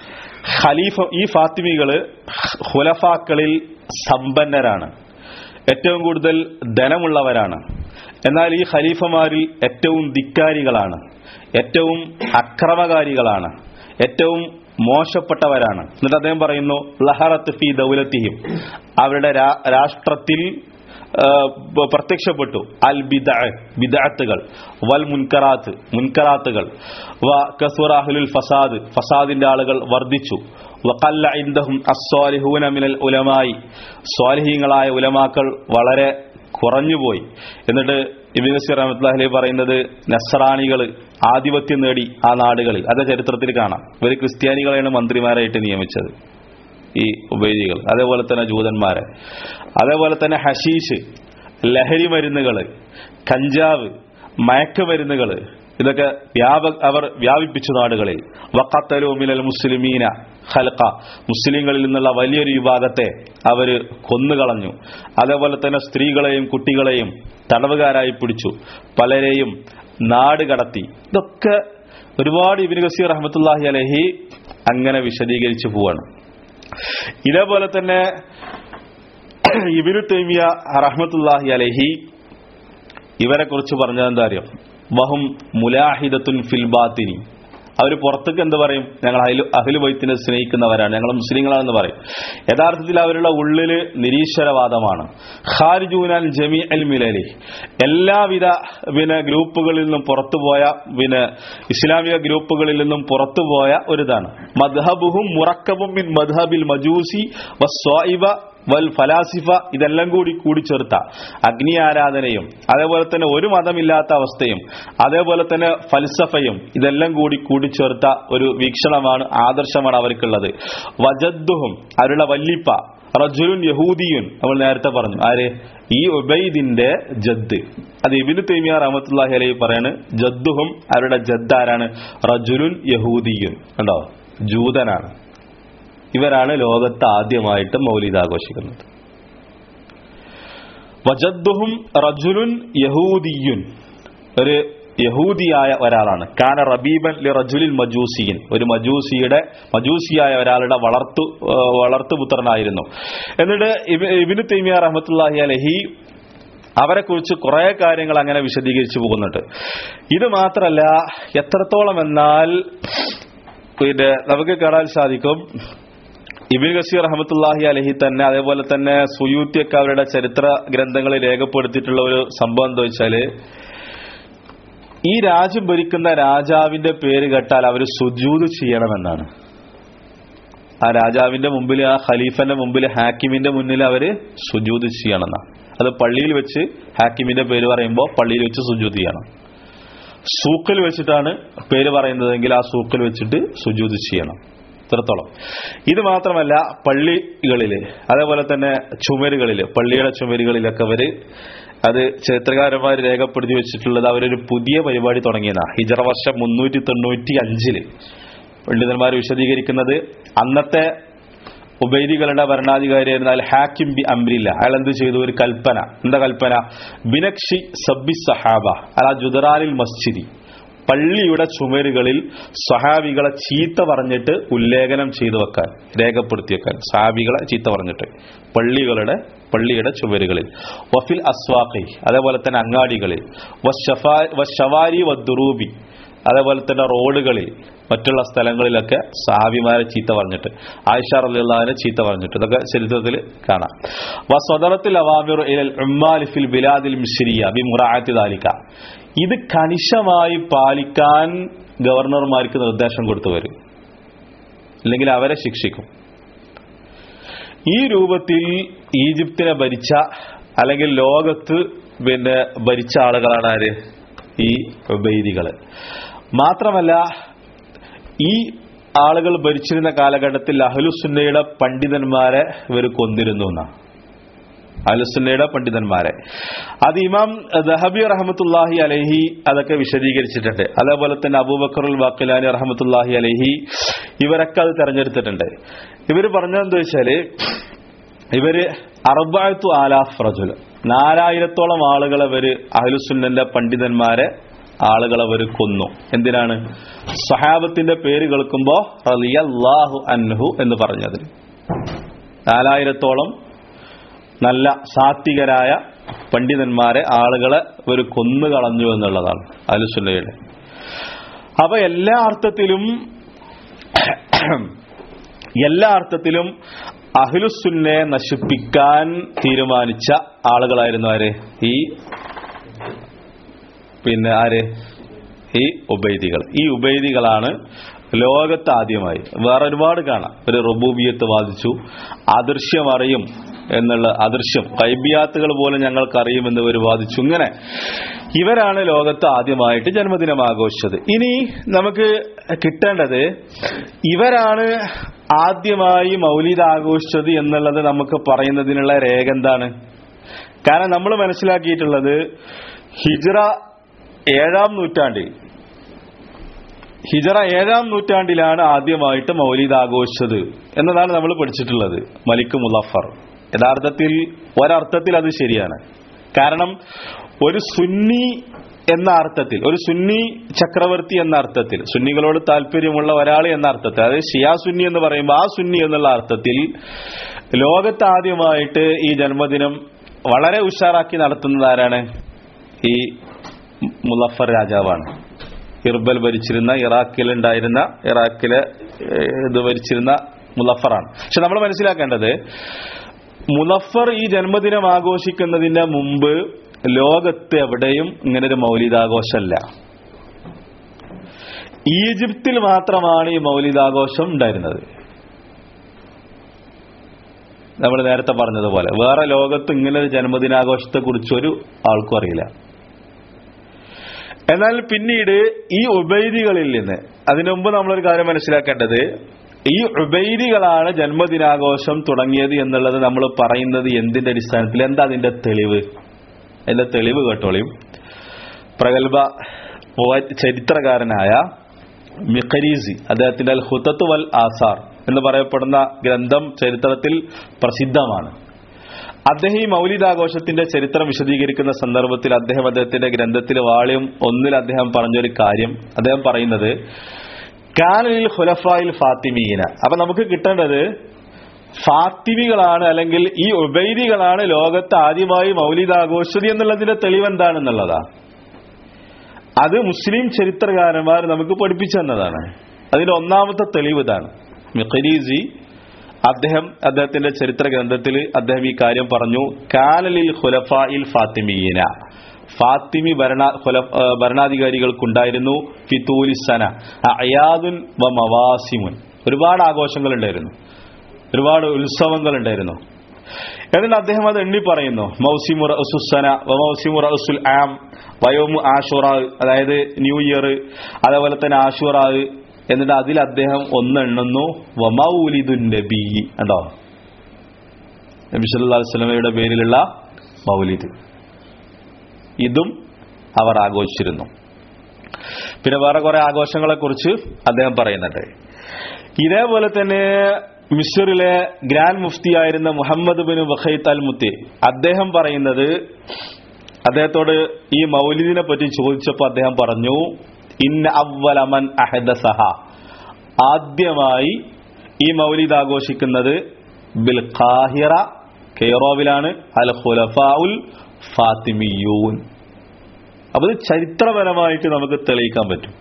ഖലീഫ ഈ ഫാത്തിമികള് ഹുലഫാക്കളിൽ സമ്പന്നരാണ് ഏറ്റവും കൂടുതൽ ധനമുള്ളവരാണ് എന്നാൽ ഈ ഖലീഫമാരിൽ ഏറ്റവും ധിക്കാരികളാണ് ഏറ്റവും അക്രമകാരികളാണ് ഏറ്റവും മോശപ്പെട്ടവരാണ് എന്നിട്ട് അദ്ദേഹം പറയുന്നു ലഹറത്ത് ഫി ദൗലത്തിഹിം അവരുടെ രാ- രാഷ്ട്രത്തിൽ ആ, പ- പ്രത്യക്ഷപ്പെട്ടു അൽ ബിദ ബിദഅത്തുകൾ വൽ മുൻകറാത്ത് മുൻകറാത്തുകൾ വ കസുറ അഹ്ലുൽ ഫസാദ് ഫസാദിന്റെ ആളുകൾ വർദ്ധിച്ചു വഖല്ല ഇൻദഹും അസ്സാലിഹൂന മിനൽ ഉലമായി സ്വാലിഹീങ്ങളായ ഉലമാക്കൾ വളരെ കുറഞ്ഞുപോയി എന്നിട്ട് ഇബിൻ നസീർ റഹ്മത്തുള്ളാഹി പറയുന്നത് നസ്രാണികൾ ആധിപത്യം നേടി ആ നാടുകളിൽ അത് ചരിത്രത്തിൽ കാണാം ഇവർ ക്രിസ്ത്യാനികളെയാണ് മന്ത്രിമാരായിട്ട് നിയമിച്ചത് ഈ ഉപയോഗികൾ അതേപോലെ തന്നെ ജൂതന്മാരെ അതേപോലെ തന്നെ ഹഷീഷ് ലഹരി മരുന്നുകൾ കഞ്ചാവ് മയക്കുമരുന്നുകൾ ഇതൊക്കെ വ്യാപ അവർ വ്യാപിപ്പിച്ചു നാടുകളിൽ വക്കത്തലു മിനൽ മുസ്ലിമീന ഖൽഖ മുസ്ലിങ്ങളിൽ നിന്നുള്ള വലിയൊരു വിഭാഗത്തെ അവര് കൊന്നുകളഞ്ഞു അതേപോലെ തന്നെ സ്ത്രീകളെയും കുട്ടികളെയും തടവുകാരായി പിടിച്ചു പലരെയും നാട് കടത്തി ഇതൊക്കെ ഒരുപാട് ഇബിൻ ഗസീർ റഹ്മത്തുല്ലാഹി അലഹി അങ്ങനെ വിശദീകരിച്ചു പോവാണ് ഇതേപോലെ തന്നെ ഇബിനു തൈമിയ റഹ്മത്തുല്ലാഹി അലഹി ഇവരെ കുറിച്ച് പറഞ്ഞത് എന്താ അറിയോ വഹും മുലാഹിദത്തുൻ ഫിൽ ബാത്തിനി അവർ പുറത്തേക്ക് എന്ത് പറയും ഞങ്ങൾ അഹിലു അഹിലുബൈത്തിനെ സ്നേഹിക്കുന്നവരാണ് ഞങ്ങൾ മുസ്ലിങ്ങളാണെന്ന് പറയും യഥാർത്ഥത്തിൽ അവരുടെ ഉള്ളില് നിരീശ്വരവാദമാണ് ഖാരിജൂനാൻ ജമി അൽ മിലലി എല്ലാവിധ പിന്നെ ഗ്രൂപ്പുകളിൽ നിന്നും പുറത്തുപോയ പിന്നെ ഇസ്ലാമിക ഗ്രൂപ്പുകളിൽ നിന്നും പുറത്തുപോയ ഒരിതാണ് മദ്ഹബുഹും മുറക്കബും മിൻ മദ്ഹബിൽ മജൂസി വസ്വായിബ വൽ ഫലാസിഫ ഇതെല്ലാം കൂടി കൂടിച്ചേർത്ത അഗ്നി ആരാധനയും അതേപോലെ തന്നെ ഒരു മതമില്ലാത്ത അവസ്ഥയും അതേപോലെ തന്നെ ഫൽസഫയും ഇതെല്ലാം കൂടി കൂടിച്ചേർത്ത ഒരു വീക്ഷണമാണ് ആദർശമാണ് അവർക്കുള്ളത് വജദ്ദുഹും അവരുടെ വല്ലിപ്പ റജുലുൻ യഹൂദിയുൻ നമ്മൾ നേരത്തെ പറഞ്ഞു ആര് ഈ ഉബൈദിന്റെ ജദ് അത് ഇബിന് തൈമിയ റഹമത്തുല്ലാഹി അലൈഹി പറയാണ് ജദ്ദുഹും അവരുടെ ജദ് ആരാണ് റജുലുൻ യഹൂദിയുൻ കണ്ടോ ജൂതനാണ് ഇവരാണ് ലോകത്ത് ആദ്യമായിട്ട് മൗലിദ് ആഘോഷിക്കുന്നത് വജദ്ദുഹും റജുലുൻ യഹൂദിയുൻ ഒരു യഹൂദിയായ ഒരാളാണ് കാന റബീബൻ ലി റജുലിൽ മജൂസിയിൻ ഒരു മജൂസിയുടെ മജൂസിയായ ഒരാളുടെ വളർത്തു ആ, വളർത്തുപുത്രനായിരുന്നു എന്നിട്ട് ഇബ്- ഇബ്നു തൈമിയ റഹ്മത്തുള്ളാഹി അലഹി അവരെ കുറിച്ച് കുറെ കാര്യങ്ങൾ അങ്ങനെ വിശദീകരിച്ചു പോകുന്നുണ്ട് ഇത് മാത്രല്ല എത്രത്തോളം എന്നാൽ പിന്നെ നമുക്ക് കാണാൻ സാധിക്കും ഇബിൻ ഗസീർ റഹമത്തുല്ലാഹി അലഹി തന്നെ അതേപോലെ തന്നെ സുയൂത്തിയൊക്കെ അവരുടെ ചരിത്ര ഗ്രന്ഥങ്ങളിൽ രേഖപ്പെടുത്തിയിട്ടുള്ള ഒരു സംഭവം എന്താ വെച്ചാല് ഈ രാജ്യം ഭരിക്കുന്ന രാജാവിന്റെ പേര് കേട്ടാൽ അവർ സുജൂത് ചെയ്യണമെന്നാണ് ആ രാജാവിന്റെ മുമ്പിൽ ആ ഖലീഫന്റെ മുമ്പിൽ ഹാക്കിമിന്റെ മുന്നിൽ അവര് സുജൂത് ചെയ്യണമെന്നാണ് അത് പള്ളിയിൽ വെച്ച് ഹാക്കിമിന്റെ പേര് പറയുമ്പോൾ പള്ളിയിൽ വെച്ച് സുജൂത് ചെയ്യണം സൂക്കിൽ വെച്ചിട്ടാണ് പേര് പറയുന്നതെങ്കിൽ ആ സൂക്കിൽ വെച്ചിട്ട് സുജൂത് ചെയ്യണം ഇത്രത്തോളം ഇത് മാത്രമല്ല പള്ളികളില് അതേപോലെ തന്നെ ചുമരുകളില് പള്ളിയുടെ ചുമരുകളിലൊക്കെ അവര് അത് ചരിത്രകാരന്മാർ രേഖപ്പെടുത്തി വെച്ചിട്ടുള്ളത് അവരൊരു പുതിയ പരിപാടി തുടങ്ങിയതാണ് ഹിജറ വർഷം മുന്നൂറ്റി തൊണ്ണൂറ്റി അഞ്ചില് പണ്ഡിതന്മാർ വിശദീകരിക്കുന്നത് അന്നത്തെ ഉബൈദികളുടെ ഭരണാധികാരിയായിരുന്ന അൽ ഹാക്കിം ബി അംരില്ല അയാൾ എന്ത് ചെയ്തു ഒരു കൽപ്പന എന്താ കൽപ്പന ബിനക്ഷി സബ്ബി സഹാബ അല ജുദറാനിൽ മസ്ജിദി പള്ളിയുടെ ചുമരുകളിൽ സഹാബികളെ ചീത്ത പറഞ്ഞിട്ട് ഉല്ലേഖനം ചെയ്തു വെക്കാൻ രേഖപ്പെടുത്തി വെക്കാൻ സഹാബികളെ ചീത്ത പറഞ്ഞിട്ട് പള്ളികളുടെ പള്ളിയുടെ ചുമരുകളിൽ വഫിൽ അസ്വാഖി അതേപോലെ തന്നെ അങ്ങാടികളിൽ വശവാരി വദ്ദുറൂബി അതേപോലെ തന്നെ റോഡുകളിൽ മറ്റുള്ള സ്ഥലങ്ങളിലൊക്കെ സാബിമാരെ ചീത്ത പറഞ്ഞിട്ട് ആയിഷ റലിള്ളാഹിനെ ചീത്ത പറഞ്ഞിട്ട് ഇതൊക്കെ ചരിത്രത്തിൽ കാണാം വസ്വദറത്തിൽ അവാമിർ ഇലൽ ഉമ്മാലി ഫിൽ ബിലാദിൽ മിശ്രിയ ബി മുറാഅത്തി ദാലിക ഇത് കണിശമായി പാലിക്കാൻ ഗവർണർമാർക്ക് നിർദ്ദേശം കൊടുത്തു വരും അല്ലെങ്കിൽ അവരെ ശിക്ഷിക്കും ഈ രൂപത്തിൽ ഈജിപ്തിനെ ഭരിച്ച അല്ലെങ്കിൽ ലോകത്ത് പിന്നെ ഭരിച്ച ആളുകളാണ് ആര് ഈ ഉബൈദികള് മാത്രമല്ല ഈ ആളുകൾ ഭരിച്ചിരുന്ന കാലഘട്ടത്തിൽ അഹ്ലുസുന്നയുടെ പണ്ഡിതന്മാരെ ഇവർ കൊന്നിരുന്നു എന്നാണ് അഹ്ലുസുന്നയുടെ പണ്ഡിതന്മാരെ അത് ഇമാം ദഹബി റഹമത്തുല്ലാഹി അലഹി അതൊക്കെ വിശദീകരിച്ചിട്ടുണ്ട് അതേപോലെ തന്നെ അബൂബക്കറുൽ വാക്കിലാനി റഹമത്തുല്ലാഹി അലഹി ഇവരൊക്കെ അത് തെരഞ്ഞെടുത്തിട്ടുണ്ട് ഇവര് പറഞ്ഞതെന്താ വെച്ചാല് ഇവര് അറുബായത്തു ആലാഫ് റജുൽ നാലായിരത്തോളം ആളുകളെ ഇവര് അഹ്ലുസുന്നന്റെ പണ്ഡിതന്മാരെ ആളുകളെ അവർ കൊന്നു എന്തിനാണ് സഹാബത്തിന്റെ പേര് കേൾക്കുമ്പോ റളിയല്ലാഹു അൻഹു എന്ന് പറഞ്ഞത് നാലായിരത്തോളം നല്ല സാത്വികരായ പണ്ഡിതന്മാരെ ആളുകളെ ഒരു കൊന്നു കളഞ്ഞു എന്നുള്ളതാണ് അലുസുല്ലയുടെ അപ്പൊ എല്ലാ അർത്ഥത്തിലും എല്ലാ അർത്ഥത്തിലും അഹ്ലുസുന്നെ നശിപ്പിക്കാൻ തീരുമാനിച്ച ആളുകളായിരുന്നു ആര് ഈ പിന്നെ ആര് ഈ ഉബൈദികൾ ഈ ഉബൈദികളാണ് ലോകത്ത് ആദ്യമായി വേറെ ഒരുപാട് കാണാം ഒരു റബൂബിയത്ത് വാദിച്ചു അദൃശ്യം അറിയും എന്നുള്ള അദൃശ്യം കൈബിയാത്തുകൾ പോലും ഞങ്ങൾക്ക് അറിയുമെന്ന് ഇവർ വാദിച്ചു ഇങ്ങനെ ഇവരാണ് ലോകത്ത് ആദ്യമായിട്ട് ജന്മദിനം ആഘോഷിച്ചത് ഇനി നമുക്ക് കിട്ടേണ്ടത് ഇവരാണ് ആദ്യമായി മൗലിദ് ആഘോഷിച്ചത് എന്നുള്ളത് നമുക്ക് പറയുന്നതിനുള്ള രേഖ എന്താണ് കാരണം നമ്മൾ മനസ്സിലാക്കിയിട്ടുള്ളത് ഹിജ്റ ഏഴാം നൂറ്റാണ്ടിൽ ഹിജറ ഏഴാം നൂറ്റാണ്ടിലാണ് ആദ്യമായിട്ട് മൗലീദ് ആഘോഷിച്ചത് എന്നതാണ് നമ്മൾ പഠിച്ചിട്ടുള്ളത് മലിക് മുലഫർ യഥാർത്ഥത്തിൽ ഒരർത്ഥത്തിൽ അത് ശരിയാണ് കാരണം ഒരു സുന്നി എന്ന അർത്ഥത്തിൽ ഒരു സുന്നി ചക്രവർത്തി എന്ന അർത്ഥത്തിൽ സുന്നികളോട് താല്പര്യമുള്ള ഒരാൾ എന്ന അർത്ഥത്തിൽ അതായത് ഷിയാ സുന്നി എന്ന് പറയുമ്പോൾ ആ സുന്നി എന്നുള്ള അർത്ഥത്തിൽ ലോകത്ത് ആദ്യമായിട്ട് ഈ ജന്മദിനം വളരെ ഉഷാറാക്കി നടത്തുന്നത് ആരാണ് ഈ മുലഫർ രാജാവാണ് ഇർബൽ ഭരിച്ചിരുന്ന ഇറാഖിലുണ്ടായിരുന്ന ഇറാഖിലെ ഏഹ്, ഇത് ഭരിച്ചിരുന്ന മുലഫറാണ് പക്ഷെ നമ്മൾ മനസ്സിലാക്കേണ്ടത് മുലഫർ ഈ ജന്മദിനം ആഘോഷിക്കുന്നതിന് മുമ്പ് ലോകത്ത് എവിടെയും ഇങ്ങനെ ഒരു മൗലികാഘോഷമല്ല ഈജിപ്തിൽ മാത്രമാണ് ഈ മൗലികാഘോഷം ഉണ്ടായിരുന്നത് നമ്മൾ നേരത്തെ പറഞ്ഞതുപോലെ വേറെ ലോകത്ത് ഇങ്ങനെ ഒരു ജന്മദിനാഘോഷത്തെ കുറിച്ച് ഒരു ആൾക്കും അറിയില്ല എന്നാൽ പിന്നീട് ഈ ഉബൈദികളിൽ നിന്ന് അതിനു മുമ്പ് നമ്മളൊരു കാര്യം മനസ്സിലാക്കേണ്ടത് ഈ ഉബൈദികളാണ് ജന്മദിനാഘോഷം തുടങ്ങിയത് എന്നുള്ളത് നമ്മൾ പറയുന്നത് എന്തിന്റെ അടിസ്ഥാനത്തിൽ എന്താ അതിന്റെ തെളിവ് അതിന്റെ തെളിവ് കേട്ടോളിയും പ്രഗത്ഭ പോയറ്റ് ചരിത്രകാരനായ മിഖരീസി അദ്ദേഹത്തിന്റെ അൽ ഹുത്തത്ത് വൽ ആസാർ എന്ന് പറയപ്പെടുന്ന ഗ്രന്ഥം ചരിത്രത്തിൽ പ്രസിദ്ധമാണ് അദ്ദേഹം ഈ മൗലിദാഘോഷത്തിന്റെ ചരിത്രം വിശദീകരിക്കുന്ന സന്ദർഭത്തിൽ അദ്ദേഹം അദ്ദേഹത്തിന്റെ ഗ്രന്ഥത്തിൽ വാള്യം ഒന്നിൽ അദ്ദേഹം പറഞ്ഞൊരു കാര്യം അദ്ദേഹം പറയുന്നത് കാനലിൽ ഹുലഫായിൽ ഫാത്തിമീന അപ്പൊ നമുക്ക് കിട്ടേണ്ടത് ഫാത്തിമികളാണ് അല്ലെങ്കിൽ ഈ ഉബൈദികളാണ് ലോകത്ത് ആദ്യമായി മൗലിദാഘോഷതി എന്നുള്ളതിന്റെ തെളിവ് എന്താണെന്നുള്ളതാ അത് മുസ്ലിം ചരിത്രകാരന്മാർ നമുക്ക് പഠിപ്പിച്ചു തന്നതാണ് അതിന്റെ ഒന്നാമത്തെ തെളിവ് ഇതാണ് മിഖരീസി അദ്ദേഹം അദ്ദേഹത്തിന്റെ ചരിത്ര ഗ്രന്ഥത്തിൽ അദ്ദേഹം ഈ കാര്യം പറഞ്ഞു കാനലിൽ ഖുലഫായിൽ ഫാത്തിമീന ഫാത്തിമി ഭരണ ഖുല- ഏ, ഭരണാധികാരികൾക്കുണ്ടായിരുന്നു ഫിത്തൂലിസന അയാദുൻ വ മവാസിമുൻ ഒരുപാട് ആഘോഷങ്ങൾ ഉണ്ടായിരുന്നു ഒരുപാട് ഉത്സവങ്ങൾ ഉണ്ടായിരുന്നു എന്നിട്ട് അദ്ദേഹം അത് എണ്ണി പറയുന്നു മൗസിമു റസുസന മൗസിമു റസുൽ ആം വയോമു ആഷുറ അതായത് ന്യൂ ഇയർ അതേപോലെ തന്നെ ആഷുറ എന്നിട്ട് അതിൽ അദ്ദേഹം ഒന്ന് എണ്ണുന്നു വമൗലിദുൻ നബി കണ്ടോ നബി സല്ലല്ലാഹു അലൈഹി വസല്ലമയുടെ പേരിലുള്ള മൗലിദ് ഇതും അവർ ആഘോഷിച്ചിരുന്നു പിന്നെ വേറെ കുറെ ആഘോഷങ്ങളെ കുറിച്ച് അദ്ദേഹം പറയുന്നുണ്ട് ഇതേപോലെ തന്നെ മിസ്റിലെ ഗ്രാൻഡ് മുഫ്തിയായിരുന്ന Muhammad bin Bakhit al Muti അദ്ദേഹം പറയുന്നത് അദ്ദേഹത്തോട് ഈ മൗലിദിനെ പറ്റി ചോദിച്ചപ്പോൾ അദ്ദേഹം പറഞ്ഞു ഇന്ന അവലമൻ അഹദസഹ ആദ്യമായി ഈ മൗലിദ് ആഘോഷിക്കുന്നത് ബിൽ ഖാഹിറ കെയ്റോവിലാണ് അൽ ഖുലഫാഉൽ ഫാത്തിമിയൂൻ അപ്പൊ ഇത് ചരിത്രപരമായിട്ട് നമുക്ക് തെളിയിക്കാൻ പറ്റും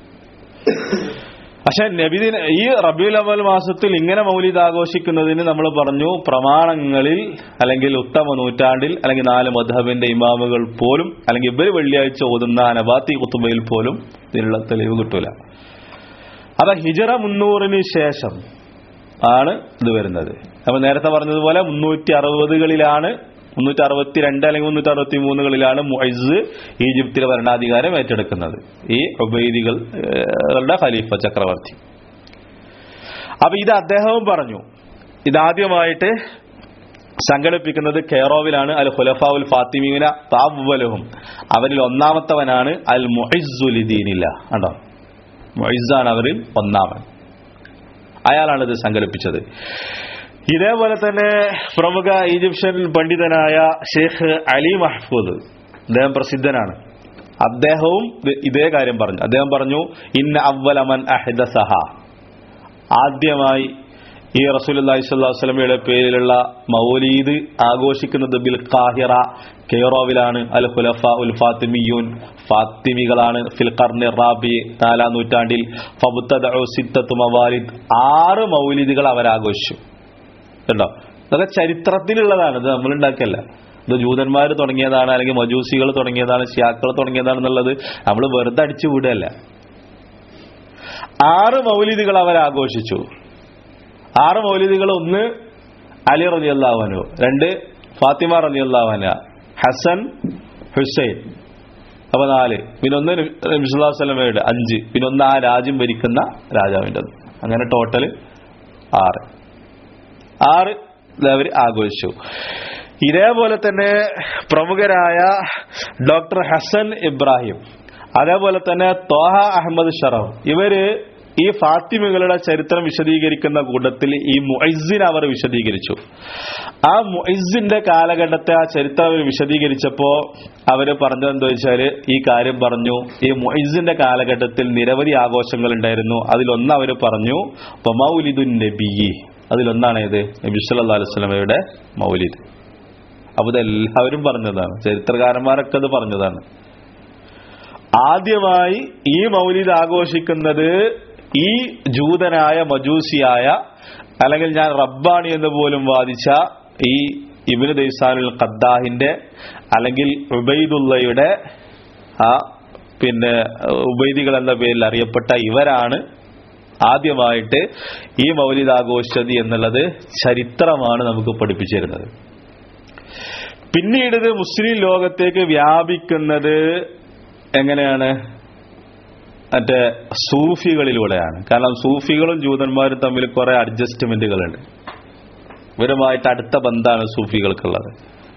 പക്ഷെ നബിദിന ഈ റബിയുൽ അവൽ മാസത്തിൽ ഇങ്ങനെ മൗലിദ് ആഘോഷിക്കുന്നതിന് നമ്മൾ പറഞ്ഞു പ്രമാണങ്ങളിൽ അല്ലെങ്കിൽ ഉത്തമ നൂറ്റാണ്ടിൽ അല്ലെങ്കിൽ നാല് മധബിന്റെ ഇമാമുകൾ പോലും അല്ലെങ്കിൽ ഇവർ വെള്ളിയാഴ്ച ഓതുന്ന അനബാത്തി കുത്തുബയിൽ പോലും ഇതിനുള്ള തെളിവ് കിട്ടൂല അപ്പൊ ഹിജറ മുന്നൂറിന് ശേഷം ആണ് ഇത് വരുന്നത് അപ്പൊ നേരത്തെ പറഞ്ഞതുപോലെ മുന്നൂറ്റി അറുപതുകളിലാണ് മുന്നൂറ്റി അറുപത്തി രണ്ട് അല്ലെങ്കിൽ മുന്നൂറ്റി അറുപത്തി മൂന്നുകളിലാണ് മുഐസ് ഈജിപ്തിലെ ഭരണാധികാരം ഏറ്റെടുക്കുന്നത് ഈ ഉബൈദികളുടെ ഖലീഫ ചക്രവർത്തി അപ്പൊ ഇത് അദ്ദേഹവും പറഞ്ഞു ഇതാദ്യമായിട്ട് സംഘടിപ്പിക്കുന്നത് കെയറോവിലാണ് അൽ ഖുലഫാവുൽ ഫാത്തിമീന താവ്വലുഹും അവരിൽ ഒന്നാമത്തവനാണ് അൽ മുഹിസുലിദീനില്ല കണ്ടോ മുഹിസാണ് അവരിൽ ഒന്നാമൻ അയാളാണ് ഇത് സംഘടിപ്പിച്ചത് ഇതേപോലെ തന്നെ പ്രമുഖ ഈജിപ്ഷ്യൻ പണ്ഡിതനായ ഷെയ്ഖ് അലി മഹ്ഫൂദ് അദ്ദേഹം പ്രസിദ്ധനാണ് അദ്ദേഹവും ഇത് ഇതേ കാര്യം പറഞ്ഞു അദ്ദേഹം പറഞ്ഞു ഇന്ന അവലമൻ അഹദസഹ ആദ്യമായി ഈ റസൂലുള്ളാഹി സ്വല്ലല്ലാഹു അലൈഹി വസല്ലമയുടെ പേരിലുള്ള മൗലീദ് ആഘോഷിക്കുന്നത് ബിൽ ഖാഹിറ കെയ്റോവിലാണ് അൽ ഖുലഫ ഉൽ ഫാത്തിമിയൂൻ ഫാത്തിമികളാണ് ഫിൽ ഖർണി റാബി നാലാം നൂറ്റാണ്ടിൽ ഫബുത്തദഉ സിത്തത്തു മവാലിദ് ആറ് മൗലിദുകൾ അവർ ആഘോഷിച്ചു കണ്ടോ ഇതൊക്കെ ചരിത്രത്തിലുള്ളതാണ് ഇത് നമ്മൾ ഉണ്ടാക്കിയല്ല ഇത് ജൂതന്മാർ തുടങ്ങിയതാണ് അല്ലെങ്കിൽ മജൂസികൾ തുടങ്ങിയതാണ് ഷിയാക്കൾ തുടങ്ങിയതാണെന്നുള്ളത് നമ്മൾ വെറുതെ അടിച്ചു വിടുകയല്ല ആറ് മൗലിദുകൾ അവർ ആഘോഷിച്ചു ആറ് മൗലിദുകൾ ഒന്ന് അലി റലി അള്ളാഹുനു രണ്ട് ഫാത്തിമ റലി അള്ളാഹുന ഹസൻ ഹുസൈൻ അപ്പൊ നാല് പിന്നെ ഒന്ന് നബിസ്വല്ലാസ്ലമയുടെ അഞ്ച് പിന്നെ ഒന്ന് ആ രാജ്യം ഭരിക്കുന്ന രാജാവിൻ്റെ അങ്ങനെ ടോട്ടൽ ആറ് ആറ് അവർ ആഘോഷിച്ചു ഇതേപോലെ തന്നെ പ്രമുഖരായ ഡോക്ടർ ഹസൻ ഇബ്രാഹിം അതേപോലെ തന്നെ തോഹ അഹമ്മദ് ഷറഫ് ഇവര് ഈ ഫാത്തിമകളുടെ ചരിത്രം വിശദീകരിക്കുന്ന കൂട്ടത്തിൽ ഈ മുഐസിനെ അവർ വിശദീകരിച്ചു ആ മുഐസിന്റെ കാലഘട്ടത്തെ ആ ചരിത്രം അവർ വിശദീകരിച്ചപ്പോ അവര് പറഞ്ഞത് എന്താ വെച്ചാല് ഈ കാര്യം പറഞ്ഞു ഈ മുഐസിന്റെ കാലഘട്ടത്തിൽ നിരവധി ആഘോഷങ്ങൾ ഉണ്ടായിരുന്നു അതിലൊന്ന് അവർ പറഞ്ഞു മൗലിദുൻ നബി അതിലൊന്നാണ് ഏത് നബി സല്ലല്ലാഹു അലൈഹി വസല്ലമയുടെ മൗലിദ് അപ്പൊ ഇതെല്ലാവരും പറഞ്ഞതാണ് ചരിത്രകാരന്മാരൊക്കെ അത് പറഞ്ഞതാണ് ആദ്യമായി ഈ മൗലിദ് ആഘോഷിക്കുന്നത് ഈ ജൂതനായ മജൂസിയായ അല്ലെങ്കിൽ ഞാൻ റബ്ബാണി എന്ന് പോലും വാദിച്ച ഈ ഇബിന് ദൈസാനുൽ ഖദ്ദാഹിന്റെ അല്ലെങ്കിൽ ഉബൈദുള്ളയുടെ ആ പിന്നെ ഉബൈദികൾ എന്ന പേരിൽ അറിയപ്പെട്ട ഇവരാണ് ആദ്യമായിട്ട് ഈ മൗലിദ് ആഘോഷിച്ചത് എന്നുള്ളത് ചരിത്രമാണ് നമുക്ക് പഠിപ്പിച്ചു തരുന്നത് പിന്നീട് ഇത് മുസ്ലിം ലോകത്തേക്ക് വ്യാപിക്കുന്നത് എങ്ങനെയാണ് മറ്റേ സൂഫികളിലൂടെയാണ് കാരണം സൂഫികളും ജൂതന്മാരും തമ്മിൽ കുറെ അഡ്ജസ്റ്റ്മെന്റുകളുണ്ട് ഇവരുമായിട്ട് അടുത്ത ബന്ധമാണ് സൂഫികൾക്കുള്ളത്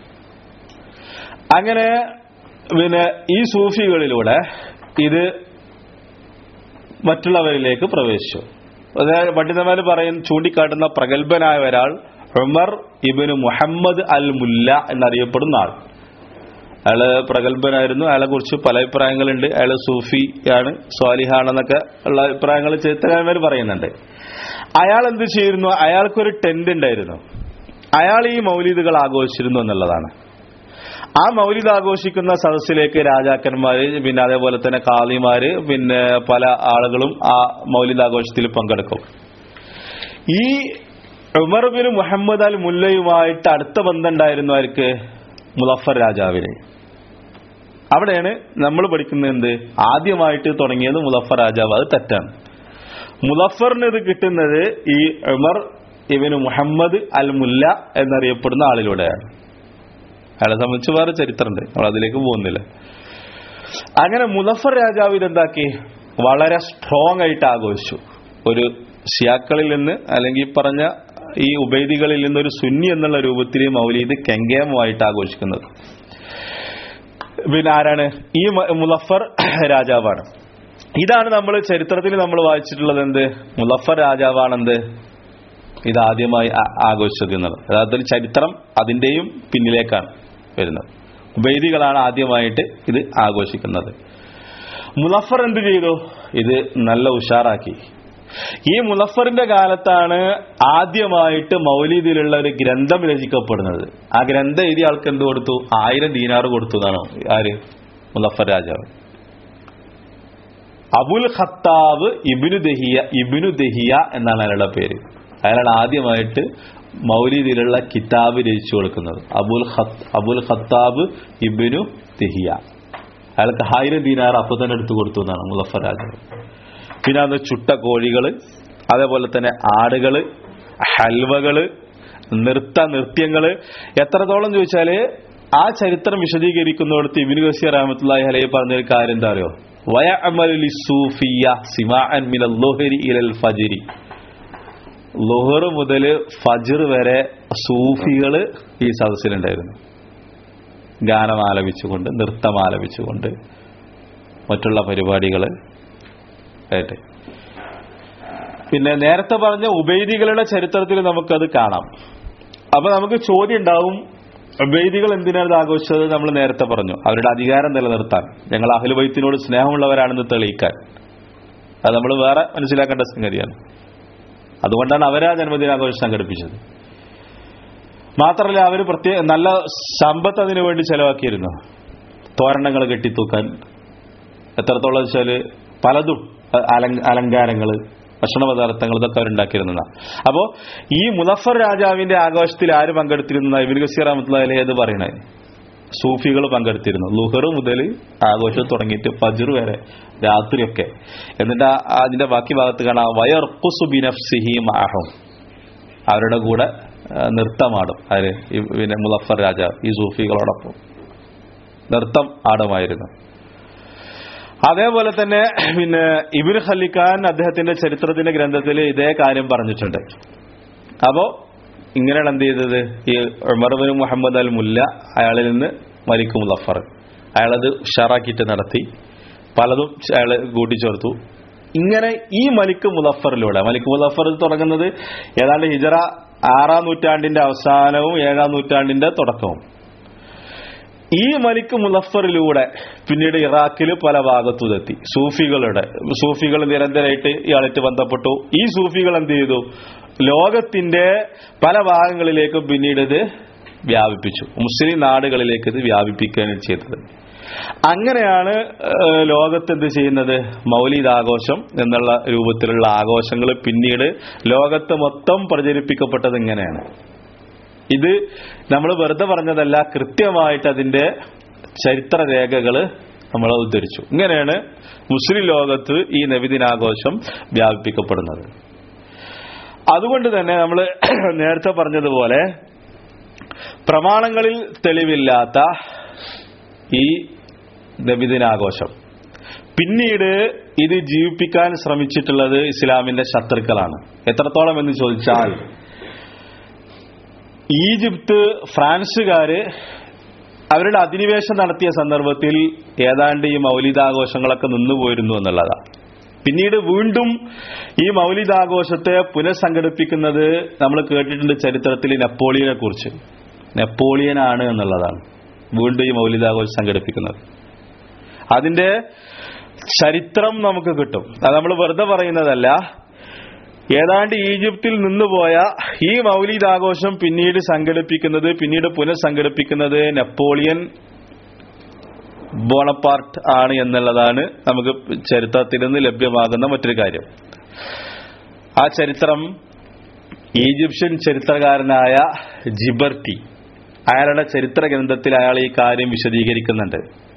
അങ്ങനെ പിന്നെ ഈ സൂഫികളിലൂടെ ഇത് മറ്റുള്ളവരിലേക്ക് പ്രവേശിച്ചു അതായത് പണ്ഡിതന്മാർ പറയും ചൂണ്ടിക്കാട്ടുന്ന പ്രഗത്ഭനായ ഒരാൾ ഉമർ ഇബിന് മുഹമ്മദ് അൽ മുല്ല എന്നറിയപ്പെടുന്ന ആൾ അയാള് പ്രഗത്ഭനായിരുന്നു അയാളെ കുറിച്ച് പല അഭിപ്രായങ്ങളുണ്ട് അയാള് സൂഫി ആണ് സ്വാലിഹാണെന്നൊക്കെ ഉള്ള അഭിപ്രായങ്ങൾ ചരിത്രകാരന്മാർ പറയുന്നുണ്ട് അയാൾ എന്ത് ചെയ്യുന്നു അയാൾക്കൊരു ടെന്റ് ഉണ്ടായിരുന്നു അയാൾ ഈ മൗലീദുകൾ ആഘോഷിച്ചിരുന്നു എന്നുള്ളതാണ് ആ മൗലിദ് ആഘോഷിക്കുന്ന സദസ്സിലേക്ക് രാജാക്കന്മാര് പിന്നെ അതേപോലെ തന്നെ കാളിമാര് പിന്നെ പല ആളുകളും ആ മൗലിദ് ആഘോഷത്തിൽ പങ്കെടുക്കും ഈ ഉമർ ബിൻ മുഹമ്മദ് അൽ മുല്ലയുമായിട്ട് അടുത്ത ബന്ധം ഉണ്ടായിരുന്നു ആർക്ക് മുലഫർ രാജാവിന് അവിടെയാണ് നമ്മൾ പഠിക്കുന്നത് എന്ത് ആദ്യമായിട്ട് തുടങ്ങിയത് മുലഫർ രാജാവ് അത് തെറ്റാണ് മുലഫറിന് ഇത് കിട്ടുന്നത് ഈ ഉമർ ഇവന് മുഹമ്മദ് അൽ മുല്ല എന്നറിയപ്പെടുന്ന ആളിലൂടെയാണ് അയാളെ സംബന്ധിച്ച് വേറെ ചരിത്രമുണ്ട് നമ്മൾ അതിലേക്ക് പോകുന്നില്ല അങ്ങനെ മുലഫർ രാജാവ് ഇതെന്താക്കി വളരെ സ്ട്രോങ് ആയിട്ട് ആഘോഷിച്ചു ഒരു ഷിയാക്കളിൽ നിന്ന് അല്ലെങ്കിൽ ഈ പറഞ്ഞ ഈ ഉബൈദികളിൽ നിന്ന് ഒരു സുന്നി എന്നുള്ള രൂപത്തിൽ മൗലീദ് കെങ്കേമമായിട്ട് ആഘോഷിക്കുന്നത് പിന്നെ ആരാണ് ഈ മ- മുലഫർ രാജാവാണ് ഇതാണ് നമ്മൾ ചരിത്രത്തിൽ നമ്മൾ വായിച്ചിട്ടുള്ളത് എന്ത് മുലഫർ രാജാവാണെന്ത് ഇത് ആദ്യമായി ആ- ആഘോഷിച്ചത് എന്നുള്ളത് യഥാർത്ഥത്തിൽ ചരിത്രം അതിന്റെയും പിന്നിലേക്കാണ് വരുന്നത് ഉബൈദികളാണ് ആദ്യമായിട്ട് ഇത് ആഘോഷിക്കുന്നത് മുലഫർ എന്ത് ചെയ്തു ഇത് നല്ല ഉഷാറാക്കി ഈ മുലഫറിന്റെ കാലത്താണ് ആദ്യമായിട്ട് മൗലീദിലുള്ള ഒരു ഗ്രന്ഥം രചിക്കപ്പെടുന്നത് ആ ഗ്രന്ഥം എഴുതിയ ആൾക്ക് എന്ത് കൊടുത്തു ആയിരം ദീനാറ് കൊടുത്തു എന്നാണോ ആര് മുലഫർ രാജാവ് Abul Khattab Ibnu Dahiya Ibnu Dahiya എന്നാണ് അയാളുടെ പേര് അയാളാണ് ആദ്യമായിട്ട് മൗലിദിലുള്ള കിതാബ് രചിച്ചു കൊടുക്കുന്നത് അബുൽ ഖത്ത് അബുൽ ഖത്താബ് ഇബിനു ദഹിയ അയാൾക്ക് ആയിരം ദീനാർ അപ്പൊ തന്നെ എടുത്തു കൊടുത്തു എന്നാണ് മുലഫർ രാജാവ് പിന്നെ അന്ന് ചുട്ട കോഴികള് അതേപോലെ തന്നെ ആടുകള് ഹൽവകള് നൃത്ത നൃത്യങ്ങള് എത്രത്തോളം ചോദിച്ചാല് ആ ചരിത്രം വിശദീകരിക്കുന്നിടത്ത് ഇബിന് ഗസീർ റഹമത്തുല്ലാഹി അലൈഹി പറഞ്ഞൊരു കാര്യം എന്താ അറിയോ വയഅമലു ലിസ്സൂഫിയ്യ സിമാഅൻ മിനൽ ളുഹരി ഇലൽ ഫജ്രി ലുഹർ മുതൽ ഫജ്ർ വരെ സൂഫികള് ഈ സദസ്സിലുണ്ടായിരുന്നു ഗാനം ആലപിച്ചുകൊണ്ട് നൃത്തം ആലപിച്ചുകൊണ്ട് മറ്റുള്ള പരിപാടികൾ ആയിട്ട് പിന്നെ നേരത്തെ പറഞ്ഞ ഉബൈദികളുടെ ചരിത്രത്തിൽ നമുക്കത് കാണാം അപ്പൊ നമുക്ക് ചോദ്യം ഉണ്ടാവും ഉബൈദികൾ എന്തിനാണ് ഇത് ആഘോഷിച്ചത് നമ്മൾ നേരത്തെ പറഞ്ഞു അവരുടെ അധികാരം നിലനിർത്താൻ ഞങ്ങൾ അഹ്ലുബൈത്തിനോട് സ്നേഹമുള്ളവരാണെന്ന് തെളിയിക്കാൻ അത് നമ്മൾ വേറെ മനസ്സിലാക്കേണ്ട സംഗതിയാണ് അതുകൊണ്ടാണ് അവരാ ജന്മദിനാഘോഷം സംഘടിപ്പിച്ചത് മാത്രമല്ല അവർ പ്രത്യേക നല്ല സമ്പത്ത് അതിനു വേണ്ടി ചെലവാക്കിയിരുന്നു തോരണങ്ങൾ കെട്ടിത്തൂക്കാൻ എത്രത്തോളം വെച്ചാല് പലതും അ- അലങ്ക- അലങ്കാരങ്ങള് ഭക്ഷണ പദാർത്ഥങ്ങൾ ഇതൊക്കെ അവരുണ്ടാക്കിയിരുന്നതാണ് അപ്പോ ഈ മുനഫർ രാജാവിന്റെ ആഘോഷത്തിൽ ആര് പങ്കെടുത്തിരുന്ന ഇബിൻ ഗസീർ അഹമ്മദ് അലഹി അത് പറയണേ സൂഫികൾ പങ്കെടുത്തിരുന്നു ലുഹർ മുതൽ ആഘോഷം തുടങ്ങിയിട്ട് ഫജർ വരെ രാത്രിയൊക്കെ എന്നിട്ട് ആ- അതിന്റെ ബാക്കി ഭാഗത്ത് കാണാം വയർക്കുസു ബിനഫ്സിഹി മാഹും അവരുടെ കൂടെ ആ, നൃത്തമാടും ആര് ഈ പിന്നെ മുലഫർ രാജാവ് ഈ സൂഫികളോടൊപ്പം നൃത്തം ആടുമായിരുന്നു അതേപോലെ തന്നെ പിന്നെ ഇബിൻ ഖലിഖാൻ അദ്ദേഹത്തിന്റെ ചരിത്രത്തിന്റെ ഗ്രന്ഥത്തിൽ ഇതേ കാര്യം പറഞ്ഞിട്ടുണ്ട് അപ്പോ ഇങ്ങനെയാണ് എന്ത് ചെയ്തത് ഈ ഉമർ ബിൻ മുഹമ്മദ് അൽ മുല്ല അയാളിൽ നിന്ന് മലിക് മുലഫർ അയാളത് ഉഷാറാക്കിയിട്ട് നടത്തി പലതും അയാൾ കൂട്ടിച്ചേർത്തു ഇങ്ങനെ ഈ മലിക് മുലഫറിലൂടെ മലിക് മുലഫർ തുടങ്ങുന്നത് ഏതാണ്ട് ഹിജറ ആറാം നൂറ്റാണ്ടിന്റെ അവസാനവും ഏഴാം നൂറ്റാണ്ടിന്റെ തുടക്കവും ഈ മലിക് മുലഫറിലൂടെ പിന്നീട് ഇറാഖിൽ പല ഭാഗത്തും എത്തി സൂഫികളുടെ സൂഫികൾ നിരന്തരമായിട്ട് ഇയാളായിട്ട് ബന്ധപ്പെട്ടു ഈ സൂഫികൾ എന്ത് ചെയ്തു ലോകത്തിന്റെ പല ഭാഗങ്ങളിലേക്കും പിന്നീട് ഇത് വ്യാപിപ്പിച്ചു മുസ്ലിം നാടുകളിലേക്ക് ഇത് വ്യാപിപ്പിക്കുകയാണ് ചെയ്തത് അങ്ങനെയാണ് ഏഹ്, ലോകത്ത് എന്ത് ചെയ്യുന്നത് മൗലീദ് ആഘോഷം എന്നുള്ള രൂപത്തിലുള്ള ആഘോഷങ്ങൾ പിന്നീട് ലോകത്ത് മൊത്തം പ്രചരിപ്പിക്കപ്പെട്ടത് ഇങ്ങനെയാണ് ഇത് നമ്മൾ വെറുതെ പറഞ്ഞതല്ല കൃത്യമായിട്ട് അതിന്റെ ചരിത്രരേഖകൾ നമ്മൾ ഉദ്ധരിച്ചു ഇങ്ങനെയാണ് മുസ്ലിം ലോകത്ത് ഈ നബിദിനാഘോഷം വ്യാപിപ്പിക്കപ്പെടുന്നത് അതുകൊണ്ട് തന്നെ നമ്മൾ നേരത്തെ പറഞ്ഞതുപോലെ പ്രമാണങ്ങളിൽ തെളിവില്ലാത്ത ഈ നബിദിനാഘോഷം പിന്നീട് ഇത് ജീവിപ്പിക്കാൻ ശ്രമിച്ചിട്ടുള്ളത് ഇസ്ലാമിന്റെ ശത്രുക്കളാണ് എത്രത്തോളം എന്ന് ചോദിച്ചാൽ ഈജിപ്ത് ഫ്രാൻസുകാര് അവരുടെ അധിനിവേശം നടത്തിയ സന്ദർഭത്തിൽ ഏതാണ്ട് ഈ മൗലികാഘോഷങ്ങളൊക്കെ നിന്നുപോയിരുന്നു എന്നുള്ളതാണ് പിന്നീട് വീണ്ടും ഈ മൗലികാഘോഷത്തെ പുനഃസംഘടിപ്പിക്കുന്നത് നമ്മൾ കേട്ടിട്ടുണ്ട് ചരിത്രത്തിൽ നെപ്പോളിയനെ കുറിച്ച് നെപ്പോളിയനാണ് എന്നുള്ളതാണ് വീണ്ടും ഈ മൗലികാഘോഷം സംഘടിപ്പിക്കുന്നത് അതിന്റെ ചരിത്രം നമുക്ക് കിട്ടും അത് നമ്മൾ വെറുതെ പറയുന്നതല്ല ഏതാണ്ട് ഈജിപ്തിൽ നിന്നുപോയ ഈ മൗലീദ് ആഘോഷം പിന്നീട് സംഘടിപ്പിക്കുന്നത് പിന്നീട് പുനഃസംഘടിപ്പിക്കുന്നത് നെപ്പോളിയൻ ബോണപ്പാർട്ട് ആണ് എന്നുള്ളതാണ് നമുക്ക് ചരിത്രത്തിൽ നിന്ന് ലഭ്യമാകുന്ന മറ്റൊരു കാര്യം ആ ചരിത്രം ഈജിപ്ഷ്യൻ ചരിത്രകാരനായ ജിബർട്ടി അയാളുടെ ചരിത്ര ഗ്രന്ഥത്തിൽ അയാൾ ഈ കാര്യം വിശദീകരിക്കുന്നുണ്ട്